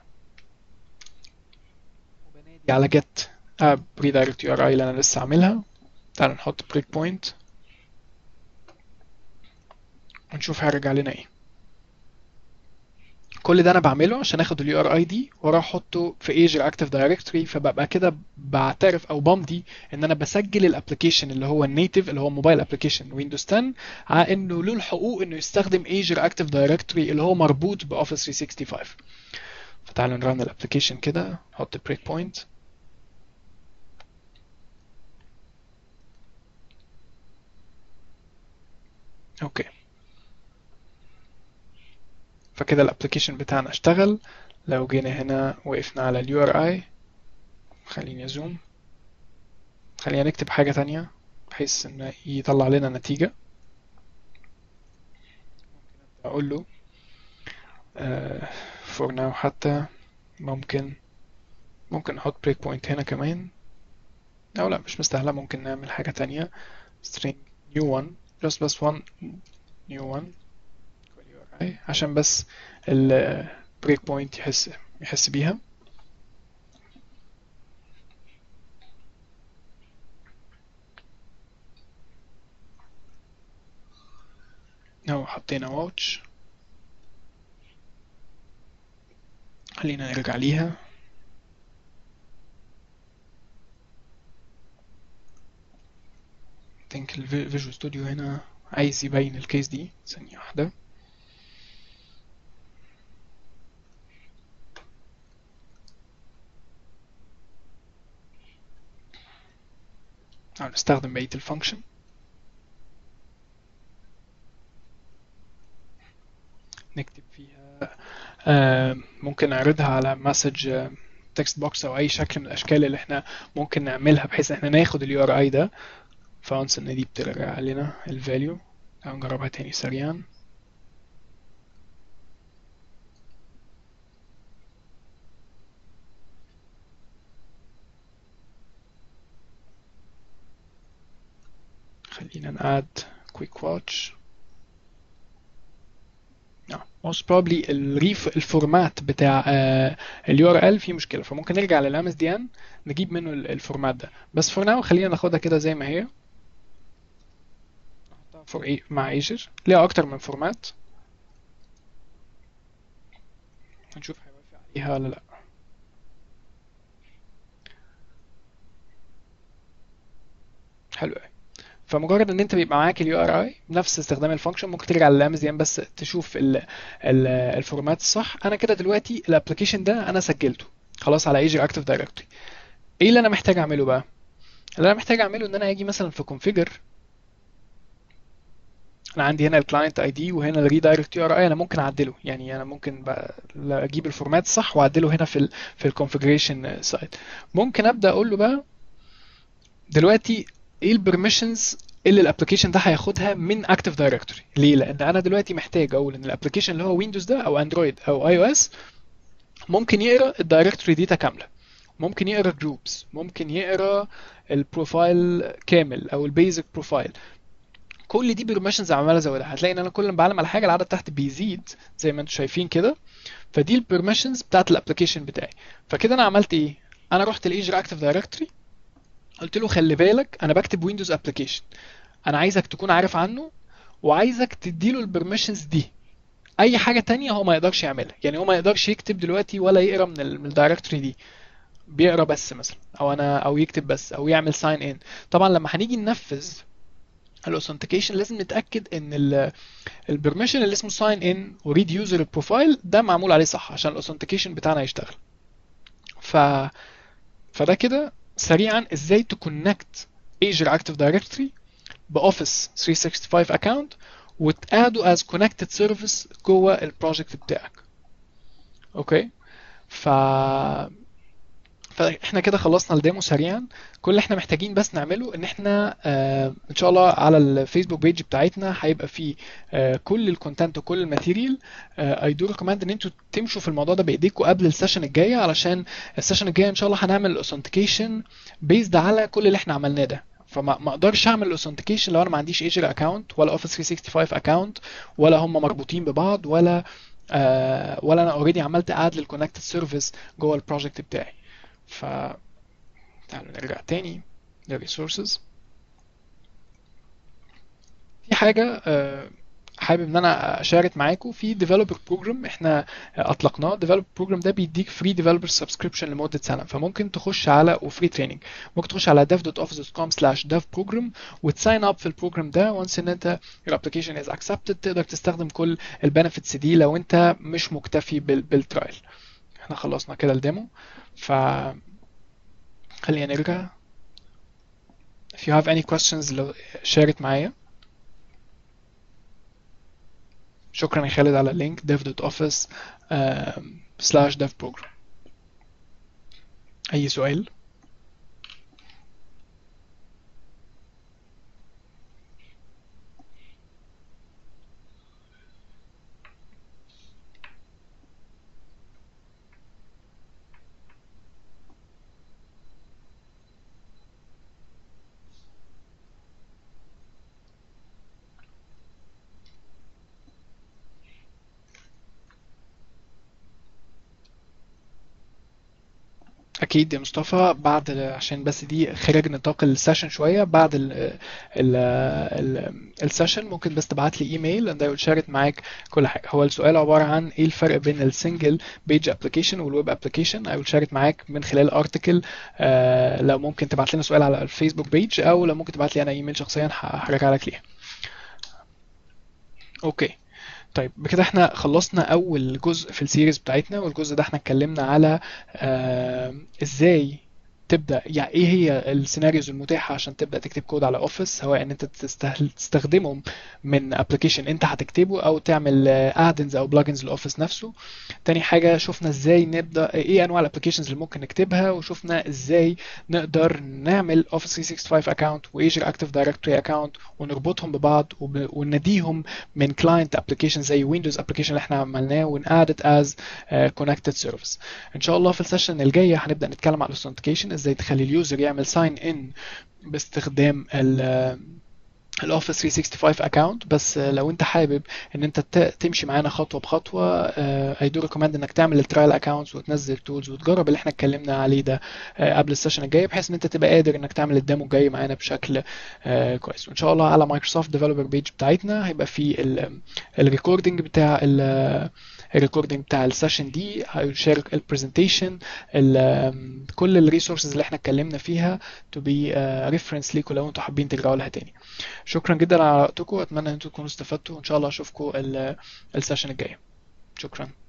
[SPEAKER 1] وبنادي على get app redirect URI اللي انا لسه عاملها تعال نحط بريك بوينت ونشوف هيرجع لنا ايه كل ده انا بعمله عشان اخد اليو ار اي دي واروح احطه في ايجر اكتف دايركتوري فببقى كده بعترف او بمضي ان انا بسجل الابلكيشن اللي هو النيتف اللي هو موبايل ابلكيشن ويندوز 10 على انه له الحقوق انه يستخدم ايجر اكتف دايركتوري اللي هو مربوط باوفيس 365 فتعالوا نرن الابلكيشن كده نحط بريك بوينت اوكي فكده الابلكيشن بتاعنا اشتغل لو جينا هنا وقفنا على اليو ار اي خليني ازوم خلينا نكتب حاجة تانية بحيث ان يطلع لنا نتيجة اقول له فور ناو حتى ممكن ممكن نحط بريك بوينت هنا كمان او لا مش مستاهلة ممكن نعمل حاجة تانية string new one just بس one new one عشان بس البريك بوينت يحس يحس بيها اهو حطينا واتش خلينا نرجع ليها think الفيجوال ستوديو هنا عايز يبين الكيس دي ثانية واحدة أو نستخدم بقية الفانكشن نكتب فيها آه ممكن نعرضها على مسج تكست بوكس او اي شكل من الاشكال اللي احنا ممكن نعملها بحيث احنا ناخد اليو ار اي ده فانس ان دي بترجع لنا الفاليو تعالوا نجربها تاني سريعا خلينا ناد كويك واتش most probably الريف الفورمات بتاع اليو ار ال فيه مشكله فممكن نرجع للام اس دي ان نجيب منه الفورمات ده بس فور ناو خلينا ناخدها كده زي ما هي فور ايه مع ايجر ليها اكتر من فورمات هنشوف هيوافق عليها ولا لا حلو قوي فمجرد ان انت بيبقى معاك اليو ار اي نفس استخدام الفانكشن ممكن ترجع للامازون بس تشوف ال ال الفورمات الصح انا كده دلوقتي الابلكيشن ده انا سجلته خلاص على ايجر اكتف دايركتوري ايه اللي انا محتاج اعمله بقى اللي انا محتاج اعمله ان انا اجي مثلا في كونفيجر انا عندي هنا الكلاينت اي دي وهنا الريدايركت يو ار اي انا ممكن اعدله يعني انا ممكن بقى اجيب الفورمات الصح واعدله هنا في ال في الكونفيجريشن سايت ممكن ابدا اقول له بقى دلوقتي ايه البرميشنز اللي الابلكيشن ده هياخدها من اكتف دايركتوري ليه لان انا دلوقتي محتاج اقول ان الابلكيشن اللي هو ويندوز ده او اندرويد او اي او اس ممكن يقرا الدايركتوري داتا كامله ممكن يقرا جروبس ممكن يقرا البروفايل كامل او البيزك بروفايل كل دي بيرميشنز عمال ازودها هتلاقي ان انا كل ما بعلم على حاجه العدد تحت بيزيد زي ما انتم شايفين كده فدي البيرميشنز بتاعت الابلكيشن بتاعي فكده انا عملت ايه انا رحت لايجر اكتف دايركتوري قلت له خلي بالك انا بكتب ويندوز ابلكيشن انا عايزك تكون عارف عنه وعايزك تديله البرميشنز دي اي حاجه تانية هو ما يقدرش يعملها يعني هو ما يقدرش يكتب دلوقتي ولا يقرا من ال- من الدايركتوري دي بيقرا بس مثلا او انا او يكتب بس او يعمل ساين ان طبعا لما هنيجي ننفذ الاوثنتيكيشن لازم نتاكد ان البرميشن اللي اسمه ساين ان وريد يوزر بروفايل ده معمول عليه صح عشان الاوثنتيكيشن بتاعنا يشتغل ف فده كده سريعا ازاي تكونكت Azure Active Directory بأوفيس 365 account وتقاده as connected service جوه البروجكت بتاعك اوكي ف فاحنا كده خلصنا الديمو سريعا كل اللي احنا محتاجين بس نعمله ان احنا آه ان شاء الله على الفيسبوك بيج بتاعتنا هيبقى فيه آه كل الكونتنت وكل الماتيريال اي دو ريكومند ان انتوا تمشوا في الموضوع ده بايديكم قبل السيشن الجايه علشان السيشن الجايه ان شاء الله هنعمل الاوثنتيكيشن بيزد على كل اللي احنا عملناه ده فما ما اقدرش اعمل الاوثنتيكيشن لو انا ما عنديش ايجر اكونت ولا اوفيس 365 اكونت ولا هم مربوطين ببعض ولا آه ولا انا اوريدي عملت اد للكونكتد سيرفيس جوه البروجكت بتاعي ف تعالوا نرجع تاني للريسورسز في حاجة آه، حابب ان انا اشارك معاكم في ديفلوبر بروجرام احنا اطلقناه ديفلوبر بروجرام ده بيديك فري ديفلوبر سبسكريبشن لمده سنه فممكن تخش على وفري تريننج ممكن تخش على dev.office.com/devprogram وتساين اب في البروجرام ده وانس ان انت your application is accepted تقدر تستخدم كل البنفيتس دي لو انت مش مكتفي بال- بالترايل احنا خلصنا كده الديمو ف خلينا نرجع if you have any questions لو شارك معايا شكرا يا خالد على اللينك dev.office آم، slash dev program أي سؤال؟ اكيد يا مصطفى بعد عشان بس دي خارج نطاق السيشن شويه بعد ال ال ال السيشن ممكن بس تبعت لي ايميل ده يشارك معاك كل حاجه هو السؤال عباره عن ايه الفرق بين السنجل بيج ابلكيشن والويب ابلكيشن اي شارك معاك من خلال ارتكل آه لو ممكن تبعت لنا سؤال على الفيسبوك بيج او لو ممكن تبعت لي انا ايميل شخصيا هرجع لك ليها اوكي طيب بكده احنا خلصنا اول جزء في السيريز بتاعتنا والجزء ده احنا اتكلمنا على آه ازاي تبدا يعني ايه هي السيناريوز المتاحه عشان تبدا تكتب كود على اوفيس سواء ان انت تستهل تستخدمهم من ابلكيشن انت هتكتبه او تعمل ادنز او بلجنز لاوفيس نفسه تاني حاجه شفنا ازاي نبدا ايه انواع الابلكيشنز اللي ممكن نكتبها وشفنا ازاي نقدر نعمل اوفيس 365 اكونت وايجر اكتف دايركتوري اكونت ونربطهم ببعض وب- ونديهم من كلاينت ابلكيشن زي ويندوز ابلكيشن اللي احنا عملناه ونادت از كونكتد سيرفيس ان شاء الله في السيشن الجايه هنبدا نتكلم على الاوثنتيكيشن ازاي تخلي اليوزر يعمل ساين ان باستخدام ال الاوفيس 365 اكونت بس لو انت حابب ان انت ت- تمشي معانا خطوه بخطوه اي دو ريكومند انك تعمل الترايل اكونتس وتنزل تولز وتجرب اللي احنا اتكلمنا عليه ده آه، قبل السيشن الجاي بحيث ان انت تبقى قادر انك تعمل الديمو الجاي معانا بشكل آه، كويس وان شاء الله على مايكروسوفت ديفلوبر بيج بتاعتنا هيبقى في الريكوردنج بتاع ال الريكوردنج بتاع السيشن دي هيشارك البرزنتيشن كل الريسورسز اللي احنا اتكلمنا فيها to be ريفرنس ليكم لو انتوا حابين ترجعوا لها تاني شكرا جدا على وقتكم واتمنى ان انتوا تكونوا استفدتوا وان شاء الله اشوفكم السيشن الجايه شكرا